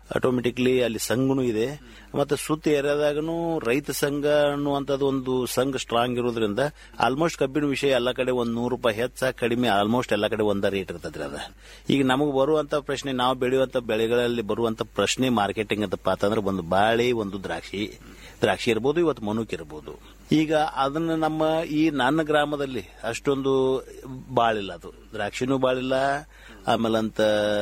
ಆಟೋಮೆಟಿಕ್ಲಿ ಅಲ್ಲಿ ಸಂಘನೂ ಇದೆ ಮತ್ತೆ ಸುತ್ತ ಏರಿಯಾದಾಗನು ರೈತ ಸಂಘ ಅನ್ನುವಂಥದ್ದು ಒಂದು ಸಂಘ ಸ್ಟ್ರಾಂಗ್ ಇರೋದ್ರಿಂದ ಆಲ್ಮೋಸ್ಟ್ ಕಬ್ಬಿನ ವಿಷಯ ಎಲ್ಲ ಕಡೆ ಒಂದ್ ನೂರು ರೂಪಾಯಿ ಹೆಚ್ಚ ಕಡಿಮೆ ಆಲ್ಮೋಸ್ಟ್ ಎಲ್ಲ ಕಡೆ ಒಂದ ರೇಟ್ ಇರ್ತದ್ರಿ ಅದ ಈಗ ನಮಗೆ ಬರುವಂತ ಪ್ರಶ್ನೆ ನಾವು ಬೆಳೆಯುವಂತ ಬೆಳೆಗಳಲ್ಲಿ ಬರುವಂತ ಪ್ರಶ್ನೆ ಮಾರ್ಕೆಟಿಂಗ್ ಅಂತಪ್ಪ ಅಂತಂದ್ರೆ ಒಂದು ಬಾಳೆ ಒಂದು ದ್ರಾಕ್ಷಿ ದ್ರಾಕ್ಷಿ ಇರ್ಬೋದು ಇವತ್ತು ಮನುಕ್ ಇರ್ಬೋದು ಈಗ ಅದನ್ನ ನಮ್ಮ ಈ ನನ್ನ ಗ್ರಾಮದಲ್ಲಿ ಅಷ್ಟೊಂದು ಬಾಳಿಲ್ಲ ಅದು ದ್ರಾಕ್ಷಿನೂ ಬಾಳಿಲ್ಲ ಆಮೇಲಂತ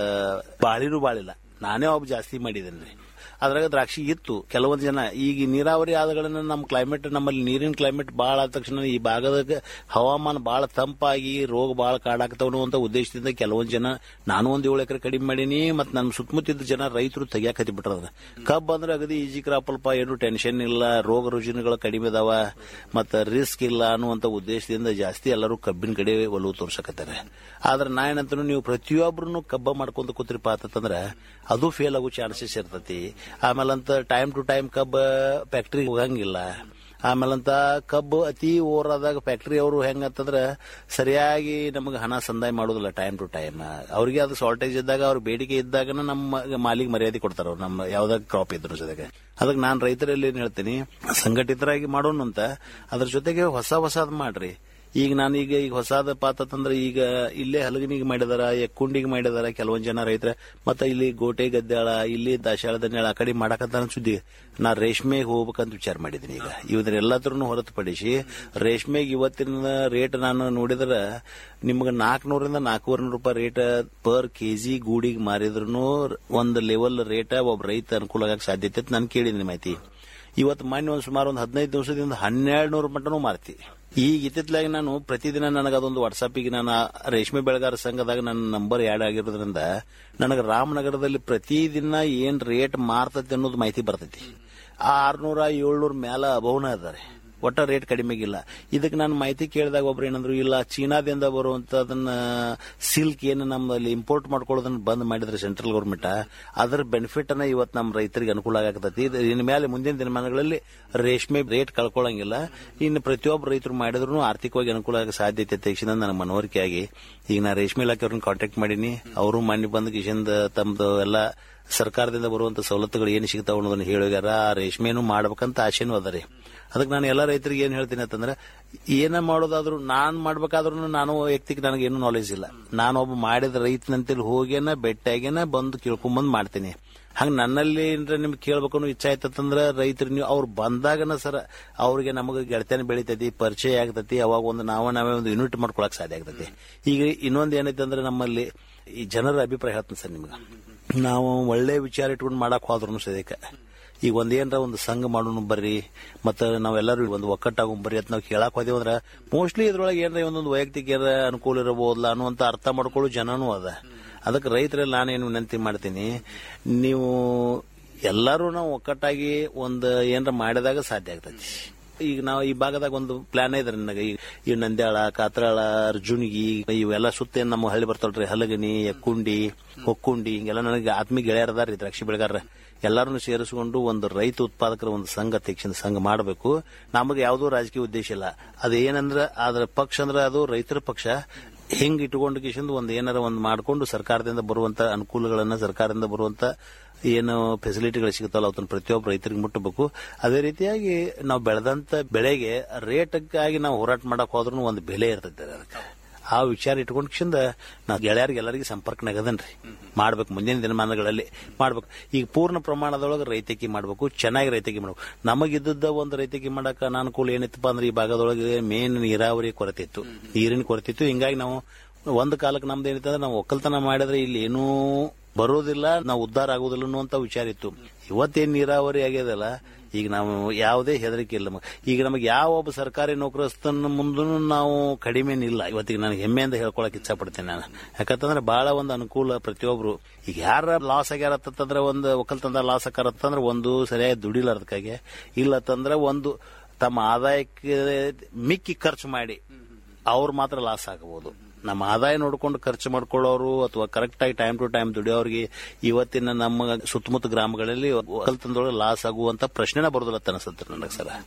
ಬಾಳಿನೂ ಬಾಳಿಲ್ಲ ನಾನೇ ಒಬ್ಬ ಜಾಸ್ತಿ ಮಾಡಿದ್ದೇನೆ ಅದ್ರಾಗ ದ್ರಾಕ್ಷಿ ಇತ್ತು ಕೆಲವೊಂದು ಜನ ಈಗ ನೀರಾವರಿ ಆದಗಳನ್ನ ನಮ್ಮ ಕ್ಲೈಮೇಟ್ ನಮ್ಮಲ್ಲಿ ನೀರಿನ ಕ್ಲೈಮೇಟ್ ಭಾಳ ಆದ ತಕ್ಷಣ ಈ ಭಾಗದಾಗ ಹವಾಮಾನ ಭಾಳ ತಂಪಾಗಿ ರೋಗ ಭಾಳ ಕಾಡಾಗ್ತಾವನು ಅಂತ ಉದ್ದೇಶದಿಂದ ಕೆಲವೊಂದು ಜನ ನಾನು ಒಂದು ಏಳು ಎಕರೆ ಕಡಿಮೆ ಮಾಡೀನಿ ಮತ್ತು ನನ್ನ ಸುತ್ತಮುತ್ತಿದ್ದ ಜನ ರೈತರು ತೆಗಿಯಾಕ ಹತ್ತಿಬಿಟ್ರದ ಕಬ್ಬು ಅಂದ್ರೆ ಅಗದಿ ಈಜಿ ಕ್ರಾಪ್ ಅಲ್ಪ ಏನು ಟೆನ್ಷನ್ ಇಲ್ಲ ರೋಗ ರುಜಿನಗಳು ಕಡಿಮೆ ಅದಾವ ಮತ್ತು ರಿಸ್ಕ್ ಇಲ್ಲ ಅನ್ನುವಂಥ ಉದ್ದೇಶದಿಂದ ಜಾಸ್ತಿ ಎಲ್ಲರೂ ಕಬ್ಬಿನ ಕಡೆ ಒಲವು ತೋರ್ಸಕತ್ತಾರೆ ಆದ್ರೆ ನಾ ಏನಂತ ನೀವು ಪ್ರತಿಯೊಬ್ಬರನ್ನು ಕಬ್ಬ ಮಾಡ್ಕೊಂತ ಕೂತ್ರಿಪ್ಪ ಅಂತಂದ್ರೆ ಅದು ಫೇಲ್ ಆಗೋ ಚಾನ್ಸಸ್ ಇರ್ತೈತಿ ಆಮೇಲಂತ ಟೈಮ್ ಟು ಟೈಮ್ ಕಬ್ಬ ಫ್ಯಾಕ್ಟ್ರಿ ಹೋಗಂಗಿಲ್ಲ ಆಮೇಲಂತ ಕಬ್ಬು ಅತಿ ಓವರಾದಾಗ ಫ್ಯಾಕ್ಟ್ರಿ ಅವರು ಹೆಂಗಂತಂದ್ರ ಸರಿಯಾಗಿ ನಮಗೆ ಹಣ ಸಂದಾಯ ಮಾಡೋದಿಲ್ಲ ಟೈಮ್ ಟು ಟೈಮ್ ಅವ್ರಿಗೆ ಅದು ಶಾರ್ಟೇಜ್ ಇದ್ದಾಗ ಅವ್ರ ಬೇಡಿಕೆ ಇದ್ದಾಗ ನಮ್ಮ ಮಾಲಿಗೆ ಮರ್ಯಾದೆ ಕೊಡ್ತಾರ ಅವ್ರು ನಮ್ಮ ಯಾವ್ದಾಗ ಕ್ರಾಪ್ ಇದ್ರು ಜೊತೆಗೆ ಅದಕ್ಕೆ ನಾನು ರೈತರಲ್ಲಿ ಏನ್ ಹೇಳ್ತೀನಿ ಸಂಘಟಿತರಾಗಿ ಮಾಡೋಣ ಅಂತ ಅದ್ರ ಜೊತೆಗೆ ಹೊಸ ಹೊಸದ್ ಮಾಡ್ರಿ ಈಗ ನಾನೀಗ ಈಗ ಹೊಸಾದ ಪಾತಂದ್ರೆ ಈಗ ಇಲ್ಲೇ ಹಲಗನಿಗೆ ಮಾಡಿದಾರ ಎಕ್ಕುಂಡಿಗೆ ಮಾಡಿದಾರ ಕೆಲವೊಂದ್ ಜನ ರೈತರ ಮತ್ತೆ ಇಲ್ಲಿ ಗೋಟೆ ಗದ್ದಾಳ ಇಲ್ಲಿ ದಾಶಾಳ ದನ್ಯಾಳ ಆ ಕಡೆ ಮಾಡಕತ್ತ ಸುದ್ದಿ ನಾ ರೇಷ್ಮೆಗೆ ಹೋಗ್ಬೇಕಂತ ವಿಚಾರ ಮಾಡಿದ್ದೀನಿ ಈಗ ಇವನ್ನೆಲ್ಲತ್ರನು ಹೊರತುಪಡಿಸಿ ರೇಷ್ಮೆಗೆ ಇವತ್ತಿನ ರೇಟ್ ನಾನು ನೋಡಿದ್ರ ನಿಮ್ಗೆ ನಾಲ್ಕನೂರಿಂದ ನಾಲ್ಕೂವರೆ ರೂಪಾಯಿ ರೇಟ್ ಪರ್ ಕೆಜಿ ಗೂಡಿಗೆ ಮಾರಿದ್ರು ಒಂದು ಲೆವೆಲ್ ರೇಟ್ ಒಬ್ಬ ರೈತ ಅನುಕೂಲ ಆಗಕ್ಕೆ ಸಾಧ್ಯತೆ ಅಂತ ನಾನು ಕೇಳಿದ್ದೀನಿ ಮಾಹಿತಿ ಇವತ್ತು ಮೊನ್ನೆ ಒಂದು ಸುಮಾರು ಒಂದು ಹದಿನೈದು ದಿವಸದಿಂದ ಹನ್ನೆರಡು ನೂರು ಮಟನೂ ಮಾರ್ತಿ ಈಗ ಇತ್ತಿತ್ತಲಾಗಿ ನಾನು ಪ್ರತಿದಿನ ನನಗೆ ಅದೊಂದು ವಾಟ್ಸಪ್ಪಿಗೆ ನಾನು ಆ ರೇಷ್ಮೆ ಬೆಳೆಗಾರ ಸಂಘದಾಗ ನನ್ನ ನಂಬರ್ ಆ್ಯಡ್ ಆಗಿರೋದ್ರಿಂದ ನನಗೆ ರಾಮನಗರದಲ್ಲಿ ಪ್ರತಿದಿನ ಏನ್ ರೇಟ್ ಮಾರ್ತೈತಿ ಅನ್ನೋದು ಮಾಹಿತಿ ಬರ್ತೈತಿ ಆ ಆರ್ನೂರ ಏಳ್ನೂರ ಮ್ಯಾಲ ಅಭವನ ಅದಾರೆ ಒಟ್ಟ ರೇಟ್ ಕಡಿಮೆಗಿಲ್ಲ ಇದಕ್ಕೆ ನಾನು ಮಾಹಿತಿ ಕೇಳಿದಾಗ ಒಬ್ರು ಏನಂದ್ರು ಇಲ್ಲ ಚೀನಾದಿಂದ ಬರುವಂತದನ್ನ ಸಿಲ್ಕ್ ಏನು ನಮ್ಮಲ್ಲಿ ಇಂಪೋರ್ಟ್ ಮಾಡ್ಕೊಳ್ಳೋದನ್ನ ಬಂದ್ ಮಾಡಿದ್ರೆ ಸೆಂಟ್ರಲ್ ಗೌರ್ಮೆಂಟ್ ಅದರ ಬೆನಿಫಿಟ್ ಅನ್ನ ಇವತ್ತು ನಮ್ಮ ರೈತರಿಗೆ ಅನುಕೂಲ ಆಗತೈತಿ ಇನ್ನು ಮೇಲೆ ಮುಂದಿನ ದಿನಮಾನಗಳಲ್ಲಿ ರೇಷ್ಮೆ ರೇಟ್ ಕಳ್ಕೊಳ್ಳಂಗಿಲ್ಲ ಇನ್ನು ಪ್ರತಿಯೊಬ್ಬ ರೈತರು ಮಾಡಿದ್ರು ಆರ್ಥಿಕವಾಗಿ ಅನುಕೂಲ ಆಗೋ ಸಾಧ್ಯತೆ ತಕ್ಷಣ ನನ್ನ ಮನವರಿಕೆ ಆಗಿ ಈಗ ನಾ ರೇಷ್ಮೆ ಇಲಾಖೆ ಅವ್ರನ್ನ ಕಾಂಟ್ಯಾಕ್ಟ್ ಮಾಡೀನಿ ಅವರು ಮನೆ ಬಂದ್ ಕಿಶನ್ ತಮ್ದು ಎಲ್ಲ ಸರ್ಕಾರದಿಂದ ಬರುವಂತ ಸವಲತ್ತುಗಳು ಏನು ಸಿಗ್ತಾವ ಅನ್ನೋದನ್ನ ಹೇಳಿಗಾರ ಆ ರೇಷ್ಮೆನು ಮಾಡ್ಬೇಕಂತ ಆಸೆನೂ ಅದ ರೀ ಅದಕ್ಕೆ ನಾನು ಎಲ್ಲ ರೈತರಿಗೆ ಏನ್ ಹೇಳ್ತೀನಿ ಅಂತಂದ್ರೆ ಏನ ಮಾಡೋದಾದ್ರೂ ನಾನ್ ಮಾಡ್ಬೇಕಾದ್ರೂ ನಾನು ವ್ಯಕ್ತಿಗೆ ನನಗೇನು ನಾಲೆಜ್ ಇಲ್ಲ ನಾನು ಒಬ್ಬ ಮಾಡಿದ ರೈತನಂತೇಳಿ ಹೋಗೇನ ಬೆಟ್ಟಾಗೇನ ಬಂದು ಕೇಳ್ಕೊಂಬಂದ್ ಮಾಡ್ತೀನಿ ಹಂಗ ನನ್ನಲ್ಲಿ ಏನ್ರ ನಿಮ್ಗೆ ಕೇಳ್ಬೇಕು ಅನ್ನೋ ಇಚ್ಛೆ ಆಯ್ತಂದ್ರ ರೈತರು ನೀವು ಅವ್ರು ಬಂದಾಗನ ಸರ ಅವ್ರಿಗೆ ನಮಗೆ ಗೆಳತನ ಬೆಳಿತೈತಿ ಪರಿಚಯ ಆಗ್ತೈತಿ ಅವಾಗ ಒಂದು ನಾವ ನಾವೇ ಒಂದು ಯೂನಿಟ್ ಮಾಡ್ಕೊಳಕ್ ಸಾಧ್ಯ ಆಗ್ತೈತಿ ಈಗ ಇನ್ನೊಂದು ಏನೈತೆ ಅಂದ್ರೆ ನಮ್ಮಲ್ಲಿ ಈ ಜನರ ಅಭಿಪ್ರಾಯ ಹೇಳ್ತೀನಿ ಸರ್ ನಿಮ್ಗೆ ನಾವು ಒಳ್ಳೆ ವಿಚಾರ ಇಟ್ಕೊಂಡು ಮಾಡಕ್ ಹೋದ್ರು ಸದ್ಯಕ್ಕೆ ಈಗ ಒಂದೇನ್ರ ಒಂದು ಸಂಘ ಮಾಡೋಣ ಬರ್ರಿ ಮತ್ತೆ ನಾವೆಲ್ಲರೂ ಒಂದು ಒಕ್ಕಟ್ಟಾಗೋಣ ಬರ್ರಿ ಅಂತ ನಾವು ಕೇಳಕ್ ಹೋದೇವು ಅಂದ್ರೆ ಮೋಸ್ಟ್ಲಿ ಇದ್ರೊಳಗೆ ಏನ್ರ ಒಂದೊಂದು ವೈಯಕ್ತಿಕ ಏನಾರ ಅನುಕೂಲ ಇರಬಹುದಲ್ಲ ಅನ್ನುವಂತ ಅರ್ಥ ಮಾಡ್ಕೊಳ್ಳೋ ಜನನೂ ಅದ ಅದಕ್ಕೆ ರೈತರಲ್ಲಿ ನಾನೇನು ವಿನಂತಿ ಮಾಡ್ತೀನಿ ನೀವು ಎಲ್ಲರೂ ನಾವು ಒಕ್ಕಟ್ಟಾಗಿ ಒಂದು ಏನಾರ ಮಾಡಿದಾಗ ಸಾಧ್ಯ ಆಗ್ತೈತಿ ಈಗ ನಾವು ಈ ಭಾಗದಾಗ ಒಂದು ಪ್ಲಾನ್ ಇದೆ ನನಗೆ ಈ- ಈ ನಂದ್ಯಾಳ ಕಾತ್ರಾಳ ಅರ್ಜುನ್ಗಿ ಇವೆಲ್ಲ ಸುತ್ತ ಏನ್ ನಮ್ಮ ಹಳ್ಳಿ ಬರ್ತಾವ್ರಿ ಹಲಗನಿ ಎಕ್ಕುಂಡಿ ಹೊಕ್ಕುಂಡಿ ಹಿಂಗೆಲ್ಲ ನನಗೆ ಆತ್ಮೀಯ ಗೆಳೆಯರದಾರ ದ್ರಾಕ್ಷಿ ಬೆಳೆಗಾರ ಎಲ್ಲರನ್ನು ಸೇರಿಸಿಕೊಂಡು ಒಂದು ರೈತ ಉತ್ಪಾದಕರ ಒಂದು ಸಂಘ ತೆಕ್ಷಣ ಸಂಘ ಮಾಡಬೇಕು ನಮಗೆ ಯಾವುದೋ ರಾಜಕೀಯ ಉದ್ದೇಶ ಇಲ್ಲ ಅದು ಏನಂದ್ರೆ ಅದ್ರ ಪಕ್ಷ ಅಂದ್ರೆ ಅದು ರೈತರ ಪಕ್ಷ ಹಿಂಗ್ ಇಟ್ಕೊಂಡು ಕಿಶಂದು ಒಂದು ಏನಾರ ಒಂದು ಮಾಡ್ಕೊಂಡು ಸರ್ಕಾರದಿಂದ ಬರುವಂತ ಅನುಕೂಲಗಳನ್ನ ಸರ್ಕಾರದಿಂದ ಬರುವಂತ ಏನು ಫೆಸಿಲಿಟಿಗಳು ಸಿಗುತ್ತಲ್ಲ ಅದನ್ನ ಪ್ರತಿಯೊಬ್ಬ ರೈತರಿಗೆ ಮುಟ್ಟಬೇಕು ಅದೇ ರೀತಿಯಾಗಿ ನಾವು ಬೆಳೆದಂತ ಬೆಳೆಗೆ ರೇಟ್ಗಾಗಿ ನಾವು ಹೋರಾಟ ಮಾಡಕ್ ಹೋದ್ರೂ ಒಂದು ಬೆಲೆ ಇರ್ತೈತೆ ಅದಕ್ಕೆ ಆ ವಿಚಾರ ಇಟ್ಕೊಂಡು ಕಿಶಂದ ನಾ ಗೆಳೆಯರಿಗೆ ಎಲ್ಲರಿಗೆ ಸಂಪರ್ಕನಾಗದನ್ರಿ ಮಾಡ್ಬೇಕು ಮುಂದಿನ ದಿನಮಾನಗಳಲ್ಲಿ ಮಾಡ್ಬೇಕು ಈಗ ಪೂರ್ಣ ಪ್ರಮಾಣದೊಳಗೆ ರೈತಕಿ ಮಾಡ್ಬೇಕು ಚೆನ್ನಾಗಿ ರೈತಕಿ ಮಾಡ್ಬೇಕು ನಮಗಿದ್ದ ಒಂದು ರೈತಕಿ ಮಾಡಕ್ ಅನಾನುಕೂಲ ಏನಿತ್ತಪ್ಪ ಅಂದ್ರೆ ಈ ಭಾಗದೊಳಗೆ ಮೇನ್ ನೀರಾವರಿ ಕೊರತೆ ಇತ್ತು ನೀರಿನ ಕೊರತೆ ಇತ್ತು ಹಿಂಗಾಗಿ ನಾವು ಒಂದು ಕಾಲಕ್ಕೆ ನಮ್ದು ಏನಿತ್ತು ಅಂದ್ರೆ ನಾವು ಒಕ್ಕಲ್ತನ ಮಾಡಿದ್ರೆ ಇಲ್ಲಿ ಏನೂ ಬರೋದಿಲ್ಲ ನಾವು ಉದ್ಧಾರ ಆಗೋದಿಲ್ಲ ಅನ್ನುವಂತ ವಿಚಾರ ಇತ್ತು ಇವತ್ತೇನ್ ನೀರಾವರಿ ಆಗ್ಯದಲ್ಲ ಈಗ ನಾವು ಯಾವುದೇ ಹೆದರಿಕೆ ಇಲ್ಲ ನಮಗೆ. ಈಗ ನಮಗೆ ಯಾವ ಒಬ್ಬ ಸರ್ಕಾರಿ ನೌಕರಸ್ಥನ ಮುಂದೂ ನಾವು ಕಡಿಮೆನಿಲ್ಲ ಇವತ್ತಿಗೆ ನನಗೆ ಹೆಮ್ಮೆಯಿಂದ ಹೇಳ್ಕೊಳಕ್ ಇಚ್ಛೆ ಪಡ್ತೇನೆ ನಾನು ಯಾಕಂತಂದ್ರೆ ಬಹಳ ಒಂದು ಅನುಕೂಲ ಪ್ರತಿಯೊಬ್ರು ಈಗ ಯಾರ ಲಾಸ್ ಆಗ್ಯಾರ ಅಂತಂದ್ರೆ ಒಂದು ಒಕ್ಕಲ್ತನದ ಲಾಸ್ ಆಕಾರತ್ತಂದ್ರೆ ಒಂದು ಸರಿಯಾಗಿ ದುಡಿಲಾರ್ದಕ್ಕಾಗೆ ಇಲ್ಲತ್ತಂದ್ರೆ ಒಂದು ತಮ್ಮ ಆದಾಯಕ್ಕೆ ಮಿಕ್ಕಿ ಖರ್ಚು ಮಾಡಿ ಅವ್ರು ಮಾತ್ರ ಲಾಸ್ ಆಗಬಹುದು ನಮ್ಮ ಆದಾಯ ನೋಡ್ಕೊಂಡು ಖರ್ಚು ಮಾಡ್ಕೊಳ್ಳೋರು ಅಥವಾ ಕರೆಕ್ಟ್ ಆಗಿ ಟೈಮ್ ಟು ಟೈಮ್ ದುಡಿಯೋರಿಗೆ ಇವತ್ತಿನ ನಮ್ಮ ಸುತ್ತಮುತ್ತ ಗ್ರಾಮಗಳಲ್ಲಿ ಒಕ್ಕಲ್ತನದೊಳಗೆ ಲಾಸ್ ಆಗುವಂತ ಪ್ರಶ್ನೆನ ಬರೋದಿಲ್ಲ ಅಂತ ಅನ್ಸುತ್ತೆ ನನಗೆ ಸರ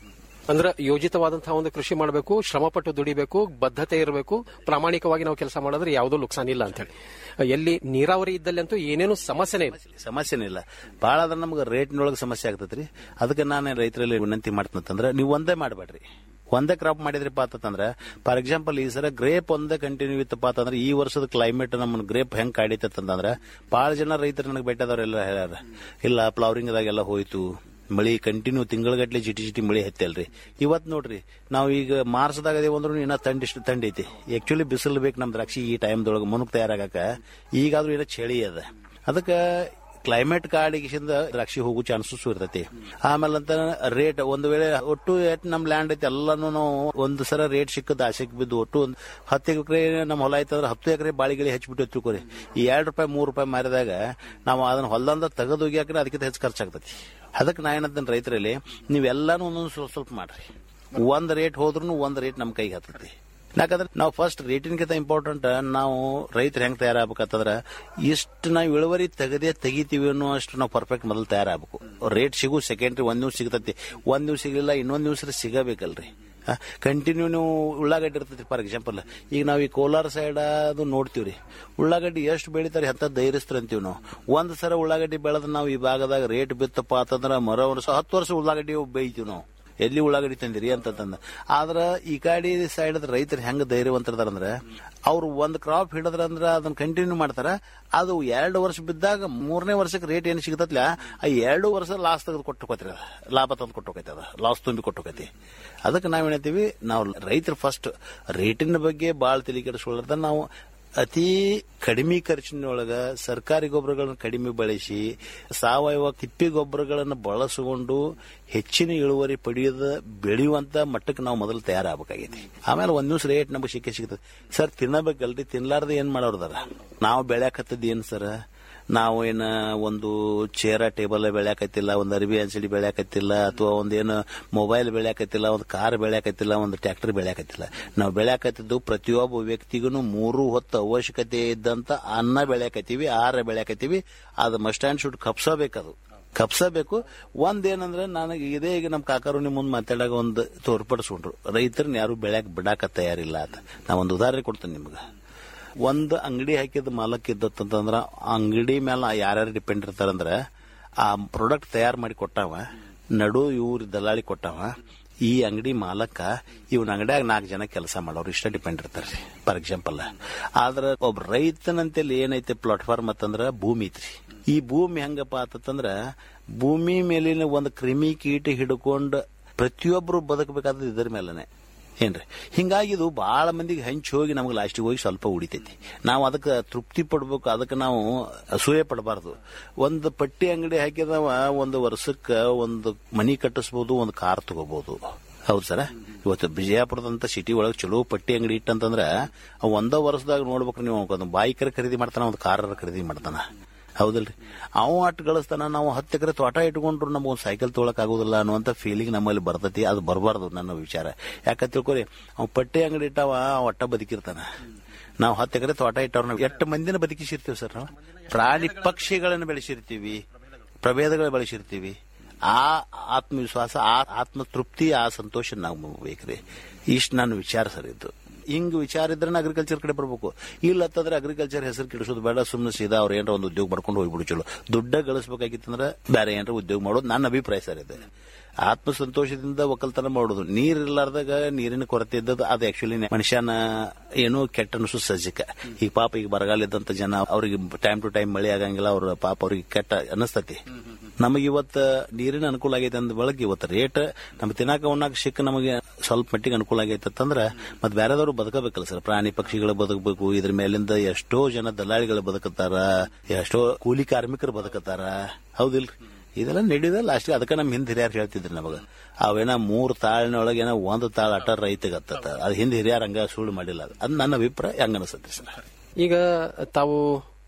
ಅಂದ್ರೆ ಯೋಜಿತವಾದಂತಹ ಒಂದು ಕೃಷಿ ಮಾಡಬೇಕು ಶ್ರಮಪಟ್ಟು ದುಡಿಬೇಕು ಬದ್ಧತೆ ಇರಬೇಕು ಪ್ರಾಮಾಣಿಕವಾಗಿ ನಾವು ಕೆಲಸ ಮಾಡಿದ್ರೆ ಯಾವುದೂ ನುಕ್ಸಾನ ಇಲ್ಲ ಅಂತ ಹೇಳಿ ಎಲ್ಲಿ ನೀರಾವರಿ ಇದ್ದಲ್ಲಿ ಅಂತೂ ಏನೇನು ಸಮಸ್ಯೆನೇ ಇಲ್ಲ ಸಮಸ್ಯೆನೇ ಇಲ್ಲ ಭಾಳ ಅದ್ರ ನಮ್ಗೆ ರೇಟ್ನೊಳಗೆ ಸಮಸ್ಯೆ ಆಗ್ತೈತ್ರಿ ಅದಕ್ಕೆ ನಾನು ರೈತರಲ್ಲಿ ವಿನಂತಿ ಮಾಡ್ತೀನಂತಂದ್ರೆ ನೀವು ಒಂದೇ ಮಾಡಬೇಡ್ರಿ ಒಂದೇ ಕ್ರಾಪ್ ಮಾಡಿದ್ರಿಪ್ಪ ಅಂತಂದ್ರೆ ಫಾರ್ ಎಕ್ಸಾಂಪಲ್ ಈ ಸರ ಗ್ರೇಪ್ ಒಂದೇ ಕಂಟಿನ್ಯೂ ಇತ್ತಪ್ಪ ಅಂತಂದ್ರೆ ಈ ವರ್ಷದ ಕ್ಲೈಮೇಟ್ ನಮ್ಮನ್ನ ಗ್ರೇಪ್ ಹೆಂಗ್ ಕಾಡಿತಂತಂದ್ರೆ ಭಾಳ ಜನ ರೈತರು ನನಗೆ ಬೆಟ್ಟದವರೆಲ್ಲ ಹೇಳ್ಯಾರ ಇಲ್ಲ ಫ್ಲವರಿಂಗ್ದಾಗೆಲ್ಲ ಹೋಯ್ತು ಮಳಿ ಕಂಟಿನ್ಯೂ ತಿಂಗಳಗಟ್ಲೆ ಜಿಟಿ ಜಿಟಿ ಮಳಿ ಹತ್ತಲ್ರಿ ಇವತ್ ನೋಡ್ರಿ ನಾವು ಈಗ ಮಾರ್ಚ್ದಾಗ ಅದೇವ್ ಅಂದ್ರೂ ಇನ್ನ ತಂಡಿಷ್ಟು ತಂಡಿ ಐತಿ ಆಕ್ಚುಲಿ ಬಿಸಿಲು ಬೇಕು ನಮ್ ದ್ರಾಕ್ಷಿ ಈ ಟೈಮ್ದೊಳಗೆ ಮುನುಕ್ ತಯಾರಾಗಕ ಈಗಾದ್ರೂ ಏನೋ ಚಳಿ ಅದ ಅದಕ್ಕೆ ಕ್ಲೈಮೇಟ್ ಕಾಡಿಗಿಂದ ದ್ರಾಕ್ಷಿ ಹೋಗೋ ಚಾನ್ಸಸ್ ಇರ್ತೈತಿ ಆಮೇಲೆ ಅಂತ ರೇಟ್ ಒಂದು ವೇಳೆ ಒಟ್ಟು ಎಟ್ ನಮ್ ಲ್ಯಾಂಡ್ ಐತಿ ಎಲ್ಲಾನು ನಾವು ಒಂದು ಸಲ ರೇಟ್ ಸಿಕ್ಕದ ಆಸೆಗೆ ಬಿದ್ದು ಒಟ್ಟು ಒಂದು ಹತ್ತು ಎಕರೆ ನಮ್ಮ ಹೊಲ ಐತಂದ್ರೆ ಹತ್ತು ಎಕರೆ ಬಾಳಿಗಿಳಿ ಹಚ್ಚಿಬಿಟ್ಟು ತಿಳ್ಕೊರಿ ಈ ಎರಡು ರೂಪಾಯಿ ಮೂರು ರೂಪಾಯಿ ಮಾರಿದಾಗ ನಾವು ಅದನ್ನ ಹೊಲದಿಂದ ತೆಗೆದು ಹೋಗ್ಯಾಕ್ರೆ ಅದಕ್ಕಿಂತ ಹೆಚ್ಚು ಖರ್ಚಾಗ್ತೈತಿ ಅದಕ್ಕೆ ನಾ ಏನಂತೇನೆ ರೈತರಲ್ಲಿ ನೀವೆಲ್ಲಾನು ಒಂದೊಂದು ಸ್ವಲ್ಪ ಸ್ವಲ್ಪ ಮಾಡ್ರಿ ಒಂದ್ ರೇಟ್ ಹೋದ್ರೂ ಒಂದ್ ರೇಟ್ ನಮ್ಮ ಕೈಗೆ ಹತ್ತೈತಿ ಯಾಕಂದ್ರೆ ನಾವು ಫಸ್ಟ್ ರೇಟಿನ್ಗಿಂತ ಇಂಪಾರ್ಟೆಂಟ್ ನಾವು ರೈತರು ಹೆಂಗ್ ತಯಾರಾಗಬೇಕಂತಂದ್ರ ಇಷ್ಟು ನಾವು ಇಳುವರಿ ತೆಗದೇ ತೆಗಿತೀವಿ ಅನ್ನೋ ಅಷ್ಟು ನಾವು ಪರ್ಫೆಕ್ಟ್ ಮೊದಲು ತಯಾರಾಗಬೇಕು ರೇಟ್ ಸಿಗು ಸೆಕೆಂಡ್ರಿ ಒಂದ್ ದಿವ್ಸ ಸಿಗತೈತಿ ಒಂದ್ ದಿವ್ಸ ಸಿಗಲಿಲ್ಲ ಇನ್ನೊಂದ್ ದಿವ್ಸ ಸಿಗಬೇಕಲ್ರಿ ಕಂಟಿನ್ಯೂ ನೀವು ಉಳ್ಳಾಗಡ್ಡಿ ಇರ್ತೈತಿ ಫಾರ್ ಎಕ್ಸಾಂಪಲ್ ಈಗ ನಾವು ಈ ಕೋಲಾರ ಸೈಡ್ ಅದು ನೋಡ್ತೀವ್ರಿ ಉಳ್ಳಾಗಡ್ಡಿ ಎಷ್ಟು ಬೆಳಿತಾರೆ ಅಂತ ಧೈರ್ಯಸ್ತ್ರ ಅಂತೀವಿ ನಾವು ಒಂದ್ ಸಲ ಉಳ್ಳಾಗಡ್ಡಿ ಬೆಳೆದ ನಾವು ಈ ಭಾಗದಾಗ ರೇಟ್ ಬಿತ್ತಪ್ಪ ಅಂತಂದ್ರ ಮರ ವರ್ಷ ಹತ್ತು ವರ್ಷ ಉಳ್ಳಾಗಡ್ಡಿ ಬೆಳಿತೀವಿ ನಾವು ಎಲ್ಲಿ ಉಳ್ಳಾಗಡ್ಡಿ ತಂದಿರಿ ಅಂತಂದ ಆದ್ರ ಈ ಕಡೆ ಸೈಡ್ ರೈತರು ಹೆಂಗ್ ಧೈರ್ಯವಂತರದಾರಂದ್ರ ಅವ್ರು ಒಂದ್ ಕ್ರಾಪ್ ಹಿಡಿದ್ರ ಅಂದ್ರ ಅದನ್ನ ಕಂಟಿನ್ಯೂ ಮಾಡ್ತಾರ ಅದು ಎರಡು ವರ್ಷ ಬಿದ್ದಾಗ ಮೂರನೇ ವರ್ಷಕ್ಕೆ ರೇಟ್ ಏನ್ ಸಿಗತತ್ಲ ಆ ಎರಡು ವರ್ಷ ಲಾಸ್ ತೆಗೆದು ಕೊಟ್ಟೋಕೈತಿ ಲಾಭ ತಂದು ಕೊಟ್ಟೋಕೈತಿ ಅದ ಲಾಸ್ ತುಂಬಿ ಕೊಟ್ಟೋಕೈತಿ ಅದಕ್ಕೆ ನಾವ್ ಏನೈತಿವಿ ನಾವು ರೈತರು ಫಸ್ಟ್ ರೇಟಿನ ಬಗ್ಗೆ ಬಾಳ್ ತಲೆ ಕೆಡಿಸ್ಕೊಳ್ಳಾರ್ದ ನಾವು ಅತಿ ಕಡಿಮೆ ಖರ್ಚಿನೊಳಗ ಸರ್ಕಾರಿ ಗೊಬ್ಬರಗಳನ್ನು ಕಡಿಮೆ ಬಳಸಿ ಸಾವಯವ ತಿಪ್ಪಿ ಗೊಬ್ಬರಗಳನ್ನು ಬಳಸಿಕೊಂಡು ಹೆಚ್ಚಿನ ಇಳುವರಿ ಪಡೆಯದ ಬೆಳೆಯುವಂತ ಮಟ್ಟಕ್ಕೆ ನಾವು ಮೊದಲು ತಯಾರಾಗಬೇಕಾಗೈತಿ ಆಮೇಲೆ ಒಂದ್ ದಿವ್ಸ ರೇಟ್ ನಮಗೆ ಸಿಕ್ಕೇ ಸಿಗ್ತದೆ ಸರ್ ತಿನ್ನಬೇಕಲ್ರಿ ತಿನ್ಲಾರ್ದ ಏನ್ ಮಾಡೋರ್ದಾರ ನಾವು ಬೆಳ್ಯಾಕತ್ತದ ಏನ್ ಸರ್ ನಾವು ಏನ ಒಂದು ಚೇರ ಟೇಬಲ್ ಬೆಳ್ಯಾಕತ್ತಿಲ್ಲ ಒಂದು ಅರಬಿ ಅನ್ಸಡಿ ಬೆಳ್ಯಾಕತ್ತಿಲ್ಲ ಅಥವಾ ಒಂದೇನು ಮೊಬೈಲ್ ಬೆಳ್ಯಾಕತ್ತಿಲ್ಲ ಒಂದು ಕಾರ್ ಬೆಳ್ಯಾಕತ್ತಿಲ್ಲ ಒಂದು ಟ್ರ್ಯಾಕ್ಟರ್ ಬೆಳ್ಯಾಕತ್ತಿಲ್ಲ ನಾವು ಬೆಳ್ಯಾಕತ್ತಿದ್ದು ಪ್ರತಿಯೊಬ್ಬ ವ್ಯಕ್ತಿಗೂ ಮೂರು ಹೊತ್ತು ಅವಶ್ಯಕತೆ ಇದ್ದಂತ ಅನ್ನ ಬೆಳ್ಯಾಕತ್ತೀವಿ ಆಹಾರ ಬೆಳ್ಯಾಕತ್ತೀವಿ ಅದು ಮಸ್ಟ್ ಆ್ಯಂಡ್ ಶುಡ್ ಕಪ್ಸಬೇಕದು ಕಪ್ಸಬೇಕು ಒಂದೇನಂದ್ರೆ ನನಗೆ ಇದೇ ಈಗ ನಮ್ಮ ಕಾಕರು ನಿಮ್ಮ ಮುಂದೆ ಮಾತಾಡಾಗ ಒಂದು ತೋರ್ಪಡಿಸ್ಕೊಂಡ್ರು ರೈತರನ್ನ ಯಾರು ಬೆಳ್ಯಾಕ ಬಿಡಾಕ ತಯಾರಿಲ್ಲ ಅಂತ ನಾ ಒಂದು ಉದಾಹರಣೆ ಕೊಡ್ತೇನೆ ನಿಮ್ಗೆ ಒಂದು ಅಂಗಡಿ ಹಾಕಿದ ಮಾಲಕ್ ಇದ್ದತ್ತಂದ್ರ ಆ ಅಂಗಡಿ ಮೇಲೆ ಯಾರ್ಯಾರು ಡಿಪೆಂಡ್ ಇರ್ತಾರಂದ್ರ ಆ ಪ್ರಾಡಕ್ಟ್ ತಯಾರು ಮಾಡಿ ಕೊಟ್ಟಾವ ನಡು ಇವ್ರ ದಲಾಳಿ ಕೊಟ್ಟಾವ ಈ ಅಂಗಡಿ ಮಾಲಕ ಇವನ್ ಅಂಗಡಿಯಾಗ ನಾಲ್ಕು ಜನ ಕೆಲಸ ಮಾಡೋರು ಇಷ್ಟ ಡಿಪೆಂಡ್ ಇರ್ತಾರ್ರಿ ಫಾರ್ ಎಕ್ಸಾಂಪಲ್ ಆದ್ರ ಒಬ್ಬ ರೈತನಂತೇಳಿ ಏನೈತೆ ಪ್ಲಾಟ್ಫಾರ್ಮ್ ಅಂತಂದ್ರ ಭೂಮಿ ಐತ್ರಿ ಈ ಭೂಮಿ ಹೆಂಗಪ್ಪ ಆತಂದ್ರ ಭೂಮಿ ಮೇಲಿನ ಒಂದು ಕ್ರಿಮಿ ಕೀಟ ಹಿಡ್ಕೊಂಡು ಪ್ರತಿಯೊಬ್ಬರು ಬದುಕಬೇಕಾದ ಇದ್ರ ಮೇಲನೆ ಏನ್ರಿ ಹಿಂಗಾಗಿ ಇದು ಬಹಳ ಮಂದಿಗೆ ಹಂಚಿ ಹೋಗಿ ನಮ್ಗೆ ಲಾಸ್ಟಿಗೆ ಹೋಗಿ ಸ್ವಲ್ಪ ಉಳಿತೈತಿ ನಾವು ಅದಕ್ಕೆ ತೃಪ್ತಿ ಪಡ್ಬೇಕು ಅದಕ್ಕೆ ನಾವು ಅಸೂಯೆ ಪಡಬಾರ್ದು ಒಂದು ಪಟ್ಟಿ ಅಂಗಡಿ ಹಾಕಿದವ ಒಂದು ವರ್ಷಕ್ಕೆ ಒಂದು ಮನಿ ಕಟ್ಟಿಸ್ಬೋದು ಒಂದು ಕಾರ್ ತಗೋಬಹುದು ಹೌದು ಸರ ಇವತ್ತು ಬಿಜಯಾಪುರದಂತ ಸಿಟಿ ಒಳಗೆ ಚಲೋ ಪಟ್ಟಿ ಅಂಗಡಿ ಇಟ್ಟಂತಂದ್ರ ಅವ್ ಒಂದ ವರ್ಷದಾಗ ನೋಡ್ಬೇಕು ನೀವು ಒಂದು ಬೈಕರ್ ಖರೀದಿ ಮಾಡ್ತಾನ ಒಂದು ಕಾರರ ಖರೀದಿ ಮಾಡ್ತಾನ ಹೌದಲ್ರಿ ಅವ ಅಟ್ ಗಳಿಸ್ತಾನ ನಾವು ಹತ್ತು ಎಕರೆ ತೋಟ ಇಟ್ಕೊಂಡ್ರು ನಮ್ಗೆ ಒಂದು ಸೈಕಲ್ ತೊಗೊಳಕ್ ಆಗೋದಿಲ್ಲ ಅನ್ನುವಂತ ಫೀಲಿಂಗ್ ನಮ್ಮಲ್ಲಿ ಬರ್ತೈತಿ ಅದು ಬರಬಾರ್ದು ನನ್ನ ವಿಚಾರ ಯಾಕಂತ ತಿಳ್ಕೊರಿ ಅವ್ ಪಟ್ಟಿ ಅಂಗಡಿ ಇಟ್ಟವ ಅವ ಒಟ್ಟ ಬದುಕಿರ್ತಾನ ನಾವು ಹತ್ತು ಎಕರೆ ತೋಟ ಇಟ್ಟವ್ರ ನಾವು ಎಷ್ಟು ಮಂದಿನ ಬದುಕಿಸಿರ್ತೀವಿ ಸರ್ ನಾವು ಪ್ರಾಣಿ ಪಕ್ಷಿಗಳನ್ನು ಬೆಳೆಸಿರ್ತೀವಿ ಪ್ರಭೇದಗಳು ಬೆಳೆಸಿರ್ತೀವಿ ಆ ಆತ್ಮವಿಶ್ವಾಸ ಆ ಆತ್ಮ ತೃಪ್ತಿ ಆ ಸಂತೋಷ ನಾವು ಬೇಕ್ರಿ ಇಷ್ಟು ನನ್ನ ವಿಚಾರ ಸರ್ ಇದ್ದು ಹಿಂಗ್ ವಿಚಾರ ಇದ್ರೆ ಅಗ್ರಿಕಲ್ಚರ್ ಕಡೆ ಬರ್ಬೇಕು ಇಲ್ಲ ಅಂತಂದ್ರೆ ಅಗ್ರಿಕಲ್ಚರ್ ಹೆಸರು ಕೆಡಿಸೋದು ಬೇಡ ಸುಮ್ಮನೆ ಸೀದಾ ಅವ್ರ ಏನಾರ ಒಂದು ಉದ್ಯೋಗ ಮಾಡ್ಕೊಂಡು ಹೋಗ್ಬಿಡು ಚಲೋ ದುಡ್ಡ ಗಳಿಸ್ಬೇಕಾಗಿತ್ತಂದ್ರೆ ಬೇರೆ ಏನಾರ ಉದ್ಯೋಗ ಮಾಡೋದು ನನ್ನ ಅಭಿಪ್ರಾಯ ಸರ್ ಇದೆ ಆತ್ಮ ಸಂತೋಷದಿಂದ ಒಕ್ಕಲ್ತನ ಮಾಡೋದು ನೀರ್ ಇರ್ಲಾರ್ದಾಗ ನೀರಿನ ಕೊರತೆ ಇದ್ದದ್ದು ಅದು ಆಕ್ಚುಲಿ ಮನುಷ್ಯನ ಏನೋ ಕೆಟ್ಟ ಅನಿಸು ಸಜ್ಜಿಕ ಈಗ ಪಾಪ ಈಗ ಬರಗಾಲ ಇದ್ದಂತ ಜನ ಅವ್ರಿಗೆ ಟೈಮ್ ಟು ಟೈಮ್ ಮಳೆ ಆಗಂಗಿಲ್ಲ ಅವ್ರ ಪಾಪ ಅವ್ರಿಗೆ ಕೆಟ್ಟ ಅನಿಸ್ತತಿ ನಮಗೆ ಇವತ್ತು ನೀರಿನ ಅನುಕೂಲ ಆಗೈತೆ ಅಂದ ಬಳಕ ಇವತ್ತು ರೇಟ್ ನಮ್ ತಿನ್ನಾಕ ಉಣ್ಣಾಕ ಸಿಕ್ಕ ನಮಗೆ ಸ್ವಲ್ಪ ಮಟ್ಟಿಗೆ ಅನುಕೂಲ ಆಗೈತೆ ಅಂತಂದ್ರ ಮತ್ತೆ ಬೇರೆದವರು ಬದುಕಬೇಕಲ್ಲ ಸರ್ ಪ್ರಾಣಿ ಪಕ್ಷಿಗಳು ಬದುಕಬೇಕು ಇದ್ರ ಮೇಲಿಂದ ಎಷ್ಟೋ ಜನ ದಲ್ಲಾಳಿಗಳು ಬದುಕತಾರ ಎಷ್ಟೋ ಕೂಲಿ ಕಾರ್ಮಿಕರು ಬದುಕತಾರ ಹೌದಿಲ್ರಿ ಇದೆಲ್ಲ ನಡೆಯುದ ಲಾಸ್ಟ್ ಅದಕ್ಕೆ ನಮ್ಮ ಹಿಂದೆ ಹಿರಿಯರು ಹೇಳ್ತಿದ್ರು ನಮಗ ಅವೇನ ಮೂರ್ ತಾಳಿನೊಳಗೆ ಏನೋ ಒಂದು ತಾಳ ಅಟ ರೈತಗತ್ತ ಅದು ಹಿಂದೆ ಹಿರಿಯರ್ ಹಂಗ ಸುಳ್ಳು ಮಾಡಿಲ್ಲ ಅದು ಅದು ನನ್ನ ಅಭಿಪ್ರಾಯ ಹಂಗ ಅನಿಸುತ್ತೆ ಸರ್ ಈಗ ತಾವು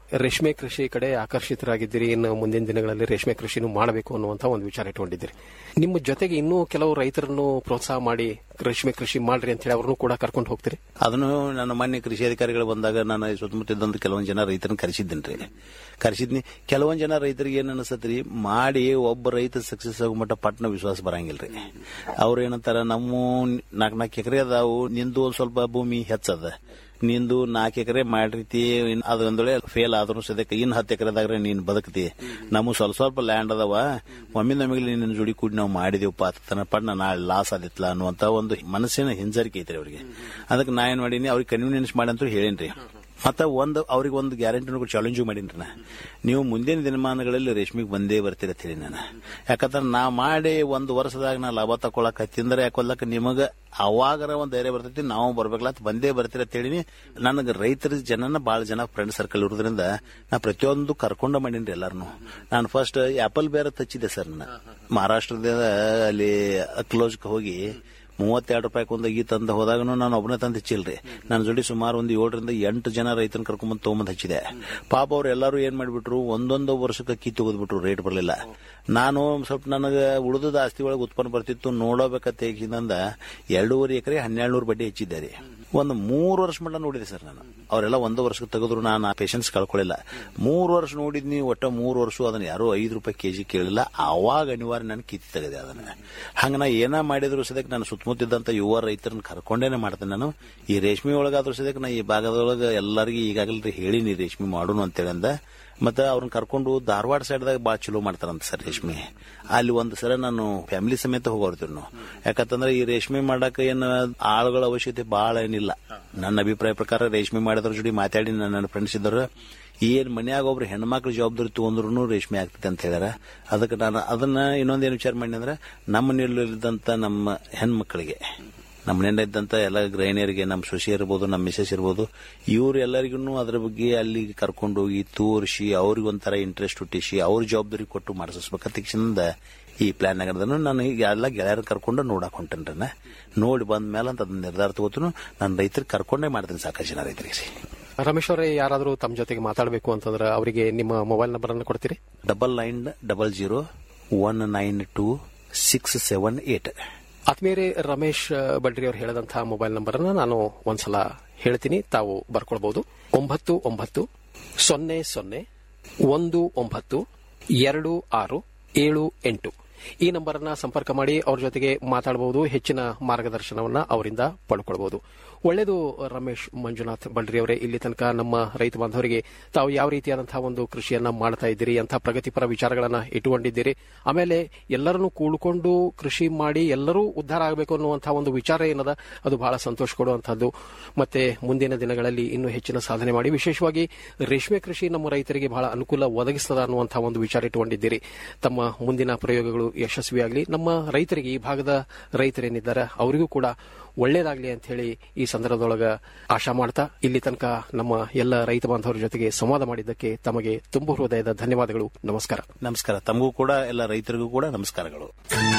ರೇಷ್ಮೆ ಕೃಷಿ ಕಡೆ ಆಕರ್ಷಿತರಾಗಿದ್ದೀರಿ ಇನ್ನು ಮುಂದಿನ ದಿನಗಳಲ್ಲಿ ರೇಷ್ಮೆ ಕೃಷಿನೂ ಮಾಡಬೇಕು ಅನ್ನುವಂತ ಒಂದು ವಿಚಾರ ಇಟ್ಕೊಂಡಿದ್ದೀರಿ ನಿಮ್ಮ ಜೊತೆಗೆ ಇನ್ನೂ ಕೆಲವು ರೈತರನ್ನು ಪ್ರೋತ್ಸಾಹ ಮಾಡಿ ರೇಷ್ಮೆ ಕೃಷಿ ಮಾಡ್ರಿ ಅಂತ ಹೇಳಿ ಅವ್ರನ್ನೂ ಕೂಡ ಕರ್ಕೊಂಡು ಹೋಗ್ತೀರಿ ಅದನ್ನು ನನ್ನ ಮಾನ್ಯ ಕೃಷಿ ಅಧಿಕಾರಿಗಳು ಬಂದಾಗ ನಾನು ಸುತ್ತಮುತ್ತ ಇದ್ದಂತ ಕೆಲವೊಂದು ಜನ ರೈತರನ್ನ ಕರೆಸಿದ್ದೀನಿ ಕರೆಸಿದ್ನಿ ಕೆಲವೊಂದು ಜನ ರೈತರಿಗೆ ಏನ್ ಅನಿಸ್ತತ್ರಿ ಮಾಡಿ ಒಬ್ಬ ರೈತ ಸಕ್ಸಸ್ ಆಗೋ ಮಟ್ಟ ಪಟ್ನ ವಿಶ್ವಾಸ ಬರಂಗಿಲ್ರಿ ಅವ್ರು ಏನಂತಾರ ನಮ್ಮ ನಾಲ್ಕು ನಾಲ್ಕು ಎಕರೆ ಅದಾವು ನಿಂದು ಒಂದ್ ಸ್ವಲ್ಪ ಭೂಮಿ ಹೆಚ್ಚದ ನಿಂದು ನಾಲ್ಕು ಎಕರೆ ಮಾಡಿರ್ತಿ ಇನ್ ಅದು ಒಂದ್ ವೇಳೆ ಫೇಲ್ ಆದ್ರೂ ಸದ್ಯಕ್ಕೆ ಇನ್ ಹತ್ತು ಎಕರೆದಾಗ ನೀನ್ ಬದುಕ್ತಿ ನಮ್ಮ ಸ್ವಲ್ಪ ಸ್ವಲ್ಪ ಲ್ಯಾಂಡ್ ಅದಾವ ಒಮ್ಮೆ ನಮಗೆ ನಿನ್ನ ಜೋಡಿ ಕೂಡಿ ನಾವು ಮಾಡಿದೀವಪ್ಪ ತನ್ನ ಪಡ್ನ ನಾಳೆ ಲಾಸ್ ಆದಿತ್ಲ ಅನ್ನುವಂತ ಒಂದು ಮನಸ್ಸಿನ ಹಿಂಜರಿಕೆ ಐತ್ರಿ ಅವ್ರಿಗೆ ಅದಕ್ಕೆ ನಾ ಏನ್ ಮಾಡೀನಿ ಅವ್ರಿಗೆ ಕನ್ವೀನಿಯನ್ಸ್ ಮಾಡಿ ಅಂತ ಹೇಳೇನ್ರಿ ಮತ್ತ ಒಂದು ಅವ್ರಿಗೆ ಒಂದು ಗ್ಯಾರಂಟಿ ಚಾಲೆಂಜು ಮಾಡೀನಿ ನಾ ನೀವು ಮುಂದಿನ ದಿನಮಾನಗಳಲ್ಲಿ ರೇಷ್ಮೆಗೆ ಬಂದೇ ಬರ್ತೀರ ಅಂತ ಹೇಳಿ ನಾನು ಯಾಕಂದ್ರೆ ನಾ ಮಾಡಿ ಒಂದು ವರ್ಷದಾಗ ನಾ ಲಾಭ ತಗೊಳಕ್ ತಿಂದ್ರೆ ಯಾಕೊಲ್ಲಕ ನಿಮಗ ಅವಾಗರ ಒಂದ್ ಧೈರ್ಯ ಬರ್ತೈತಿ ನಾವು ಬರ್ಬೇಕಲ್ಲ ಅಂತ ಬಂದೇ ಬರ್ತೀರ ಅಂತ ಹೇಳಿ ನನಗೆ ರೈತರ ಜನನ ಬಹಳ ಜನ ಫ್ರೆಂಡ್ ಸರ್ಕಲ್ ಇರೋದ್ರಿಂದ ನಾ ಪ್ರತಿಯೊಂದು ಕರ್ಕೊಂಡ ಮಾಡೀನಿ ಎಲ್ಲಾರನು ನಾನು ಫಸ್ಟ್ ಆಪಲ್ ಬೇರೆ ತಚ್ಚಿದೆ ಸರ್ ನಾನು ಮಹಾರಾಷ್ಟ್ರದಿಂದ ಅಲ್ಲಿ ಕ್ಲೋಜ್ ಹೋಗಿ ಮೂವತ್ತೆರಡು ರೂಪಾಯಿ ಒಂದು ಅಗಿ ತಂದ ಹೋದಾಗನು ನಾನು ಒಬ್ಬನೇ ತಂದು ಹಚ್ಚಿಲ್ರಿ ನನ್ನ ಜೋಡಿ ಸುಮಾರು ಒಂದು ಏಳರಿಂದ ಎಂಟು ಜನ ರೈತನ ಕರ್ಕೊಂಬಂದು ತೊಗೊಂಬಂದು ಹಚ್ಚಿದೆ ಪಾಪ ಅವ್ರು ಎಲ್ಲರೂ ಏನ್ ಮಾಡ್ಬಿಟ್ರು ಒಂದೊಂದು ವರ್ಷಕ್ಕೆ ಅಕ್ಕಿ ತೆಗೆದ್ಬಿಟ್ರು ರೇಟ್ ಬರಲಿಲ್ಲ ನಾನು ಸ್ವಲ್ಪ ನನಗೆ ಉಳಿದ ಆಸ್ತಿ ಒಳಗೆ ಉತ್ಪನ್ನ ಬರ್ತಿತ್ತು ನೋಡಬೇಕಂತ ಹೇಗಿಂದ ಎರಡೂವರೆ ಎಕರೆ ಹನ್ನೆರಡು ನೂರು ಬಡ್ಡಿ ಹೆಚ್ಚಿದ್ದಾರೆ ಒಂದು ಮೂರು ವರ್ಷ ಮಟ್ಟ ನೋಡಿದೆ ಸರ್ ನಾನು ಅವರೆಲ್ಲ ಒಂದು ವರ್ಷಕ್ಕೆ ತೆಗೆದ್ರು ನಾನು ಆ ಪೇಷನ್ಸ್ ಕಳ್ಕೊಳ್ಳಿಲ್ಲ ಮೂರು ವರ್ಷ ನೋಡಿದ್ನಿ ಒಟ್ಟ ಮೂರು ವರ್ಷ ಅದನ್ನ ಯಾರೋ ಐದು ರೂಪಾಯಿ ಕೆಜಿ ಕೇಳಿಲ್ಲ ಅವಾಗ ಅನಿವಾರ್ಯ ನಾನು ಕಿತ್ತಿ ತೆಗೆದೆ ಅದನ್ನ ಹಂಗ ನಾ ಏನ ಮಾಡಿದ್ರು ಸದ್ಯಕ್ಕೆ ನಾನು ಸುತ್ತಮುತ್ತಿದ್ದಂತ ಯುವ ರೈತರನ್ನ ಕರ್ಕೊಂಡೇನೆ ಮಾಡ್ತೇನೆ ನಾನು ಈ ರೇಷ್ಮೆ ಒಳಗಾದ್ರೂ ಸದ್ಯಕ್ಕೆ ನಾ ಈ ಭಾಗದೊಳಗೆ ಎಲ್ಲರಿಗೂ ಈಗಾಗಲೇ ಹೇಳಿನಿ ರೇಷ್ಮೆ ಮಾಡೋಣ ಅಂತೇಳಿ ಅಂದ ಮತ್ತೆ ಅವ್ರನ್ನ ಕರ್ಕೊಂಡು ಧಾರವಾಡ ಸೈಡ್ದಾಗ ಭಾಳ ಚಲೋ ಮಾಡ್ತಾರಂತ ಸರ್ ರೇಷ್ಮೆ ಅಲ್ಲಿ ಒಂದು ಸಲ ನಾನು ಫ್ಯಾಮಿಲಿ ಸಮೇತ ಹೋಗೋರ್ತೀವಿ ನಾವು ಯಾಕಂತಂದ್ರೆ ಈ ರೇಷ್ಮೆ ಮಾಡಕ್ ಏನು ಆಳುಗಳ ಅವಶ್ಯಕತೆ ಬಹಳ ಏನಿಲ್ಲ ನನ್ನ ಅಭಿಪ್ರಾಯ ಪ್ರಕಾರ ರೇಷ್ಮೆ ಮಾಡಿದ್ರ ಜೋಡಿ ಮಾತಾಡಿ ನನ್ನ ಫ್ರೆಂಡ್ಸ್ ಇದ್ದರು ಏನ್ ಮನ್ಯಾಗ ಒಬ್ರು ಹೆಣ್ಮಕ್ಳು ಜವಾಬ್ದಾರಿ ತಗೊಂಡ್ರು ರೇಷ್ಮೆ ಆಗ್ತದೆ ಅಂತ ಹೇಳ್ಯಾರ ಅದಕ್ಕೆ ನಾನು ಅದನ್ನ ಇನ್ನೊಂದೇನು ವಿಚಾರ ಮಾಡಿ ಅಂದ್ರೆ ನಮ್ಮ ಮನೆಯಲ್ಲಿದ್ದಂತ ನಮ್ಮ ಹೆಣ್ಮಕ್ಳಿಗೆ ನಮ್ಮ ಮನೆಯಿಂದ ಇದ್ದಂತ ಎಲ್ಲ ಗೃಹಿಣಿಯರಿಗೆ ನಮ್ಮ ಸೊಸೆ ಇರ್ಬೋದು ನಮ್ಮ ಮಿಸಸ್ ಇರ್ಬೋದು ಇವ್ರು ಎಲ್ಲರಿಗೂ ಅದ್ರ ಬಗ್ಗೆ ಅಲ್ಲಿ ಕರ್ಕೊಂಡೋಗಿ ತೋರಿಸಿ ಅವ್ರಿಗೆ ಒಂಥರ ಇಂಟ್ರೆಸ್ಟ್ ಹುಟ್ಟಿಸಿ ಅವ್ರ ಜವಾಬ್ದಾರಿ ಕೊಟ್ಟು ಮಾಡಿಸ್ಬೇಕಂತ ತಕ್ಷಣದಿಂದ ಈ ಪ್ಲಾನ್ ಆಗಿರೋದನ್ನು ನಾನು ಈಗ ಎಲ್ಲ ಗೆಳೆಯರ ಕರ್ಕೊಂಡು ನೋಡಕ್ ಹೊಂಟೇನ್ರನ್ನ ನೋಡಿ ಬಂದ ಮೇಲೆ ಅಂತ ಅದನ್ನ ನಿರ್ಧಾರ ತಗೋತನು ನಾನು ರೈತರಿಗೆ ಕರ್ಕೊಂಡೇ ಮಾಡ್ತೀನಿ ಸಾಕಷ್ಟು ಜನ ರೈತರಿಗೆ ರಮೇಶ್ ಅವರೇ ಯಾರಾದರೂ ತಮ್ಮ ಜೊತೆಗೆ ಮಾತಾಡಬೇಕು ಅಂತಂದ್ರೆ ಅವರಿಗೆ ನಿಮ್ಮ ಮೊಬೈಲ್ ನಂಬರ್ ಅನ್ನು ಕೊಡ್ತೀರಿ double nine double zero one nine two six seven eight ಆತ್ಮೀಯರೇ ರಮೇಶ್ ಬಡ್ರಿ ಅವರು ಹೇಳಿದಂತಹ ಮೊಬೈಲ್ ನಂಬರ್ ಅನ್ನ ನಾನು ಒಂದ್ಸಲ ಹೇಳ್ತೀನಿ ತಾವು ಬರ್ಕೊಳ್ಬಹುದು ಒಂಬತ್ತು ಒಂಬತ್ತು ಸೊನ್ನೆ ಸೊನ್ನೆ ಒಂದು ಒಂಬತ್ತು ಎರಡು ಆರು ಏಳು ಎಂಟು ಈ ನಂಬರ್ ಅನ್ನ ಸಂಪರ್ಕ ಮಾಡಿ ಅವ್ರ ಜೊತೆಗೆ ಮಾತಾಡಬಹುದು ಹೆಚ್ಚಿನ ಮಾರ್ಗದರ್ಶನವನ್ನ ಅವರಿಂದ ಪಡ್ಕೊಳ್ಬಹುದು ಒಳ್ಳೆಯದು ರಮೇಶ್ ಮಂಜುನಾಥ್ ಬಳ್ರಿ ಅವರೇ ಇಲ್ಲಿ ತನಕ ನಮ್ಮ ರೈತ ಬಾಂಧವರಿಗೆ ತಾವು ಯಾವ ರೀತಿಯಾದಂತಹ ಒಂದು ಕೃಷಿಯನ್ನ ಮಾಡ್ತಾ ಇದ್ದೀರಿ ಅಂತ ಪ್ರಗತಿಪರ ವಿಚಾರಗಳನ್ನ ಇಟ್ಟುಕೊಂಡಿದ್ದೀರಿ ಆಮೇಲೆ ಎಲ್ಲರನ್ನು ಕೂಡ್ಕೊಂಡು ಕೃಷಿ ಮಾಡಿ ಎಲ್ಲರೂ ಉದ್ಧಾರ ಆಗಬೇಕು ಅನ್ನುವಂತಹ ಒಂದು ವಿಚಾರ ಏನದ ಅದು ಬಹಳ ಸಂತೋಷ ಕೊಡುವಂತಹದ್ದು ಮತ್ತೆ ಮುಂದಿನ ದಿನಗಳಲ್ಲಿ ಇನ್ನೂ ಹೆಚ್ಚಿನ ಸಾಧನೆ ಮಾಡಿ ವಿಶೇಷವಾಗಿ ರೇಷ್ಮೆ ಕೃಷಿ ನಮ್ಮ ರೈತರಿಗೆ ಬಹಳ ಅನುಕೂಲ ಒದಗಿಸ್ತದ ಅನ್ನುವಂತಹ ಒಂದು ವಿಚಾರ ಇಟ್ಟುಕೊಂಡಿದ್ದೀರಿ ತಮ್ಮ ಮುಂದಿನ ಪ್ರಯೋಗಗಳು ಯಶಸ್ವಿಯಾಗಲಿ ನಮ್ಮ ರೈತರಿಗೆ ಈ ಭಾಗದ ರೈತರೇನಿದ್ದಾರೆ ಅವರಿಗೂ ಕೂಡ ಒಳ್ಳೇದಾಗ್ಲಿ ಅಂತ ಹೇಳಿ ಈ ಸಂದರ್ಭದೊಳಗ ಆಶಾ ಮಾಡ್ತಾ ಇಲ್ಲಿ ತನಕ ನಮ್ಮ ಎಲ್ಲ ರೈತ ಬಾಂಧವರ ಜೊತೆಗೆ ಸಂವಾದ ಮಾಡಿದ್ದಕ್ಕೆ ತಮಗೆ ತುಂಬು ಹೃದಯದ ಧನ್ಯವಾದಗಳು ನಮಸ್ಕಾರ ನಮಸ್ಕಾರ ತಮಗೂ ಕೂಡ ಎಲ್ಲ ರೈತರಿಗೂ ಕೂಡ ನಮಸ್ಕಾರಗಳು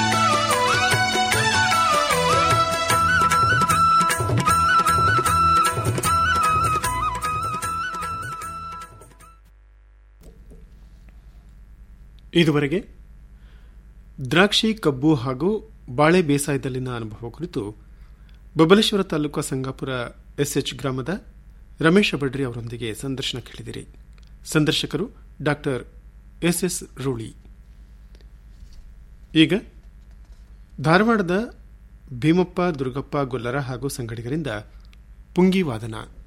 ಇದುವರೆಗೆ ದ್ರಾಕ್ಷಿ ಕಬ್ಬು ಹಾಗೂ ಬಾಳೆ ಬೇಸಾಯದಲ್ಲಿನ ಅನುಭವ ಕುರಿತು ಬಬಲೇಶ್ವರ ತಾಲೂಕು ಸಂಗಾಪುರ ಎಸ್ಎಚ್ ಗ್ರಾಮದ ರಮೇಶ ಬಡ್ರಿ ಅವರೊಂದಿಗೆ ಸಂದರ್ಶನ ಕೇಳಿದಿರಿ ಸಂದರ್ಶಕರು ಡಾಕ್ಟರ್ ಎಸ್ಎಸ್ ರೂಳಿ ಈಗ ಧಾರವಾಡದ ಭೀಮಪ್ಪ ದುರ್ಗಪ್ಪ ಗೊಲ್ಲರ ಹಾಗೂ ಸಂಗಡಿಗರಿಂದ ಪುಂಗಿ ವಾದನ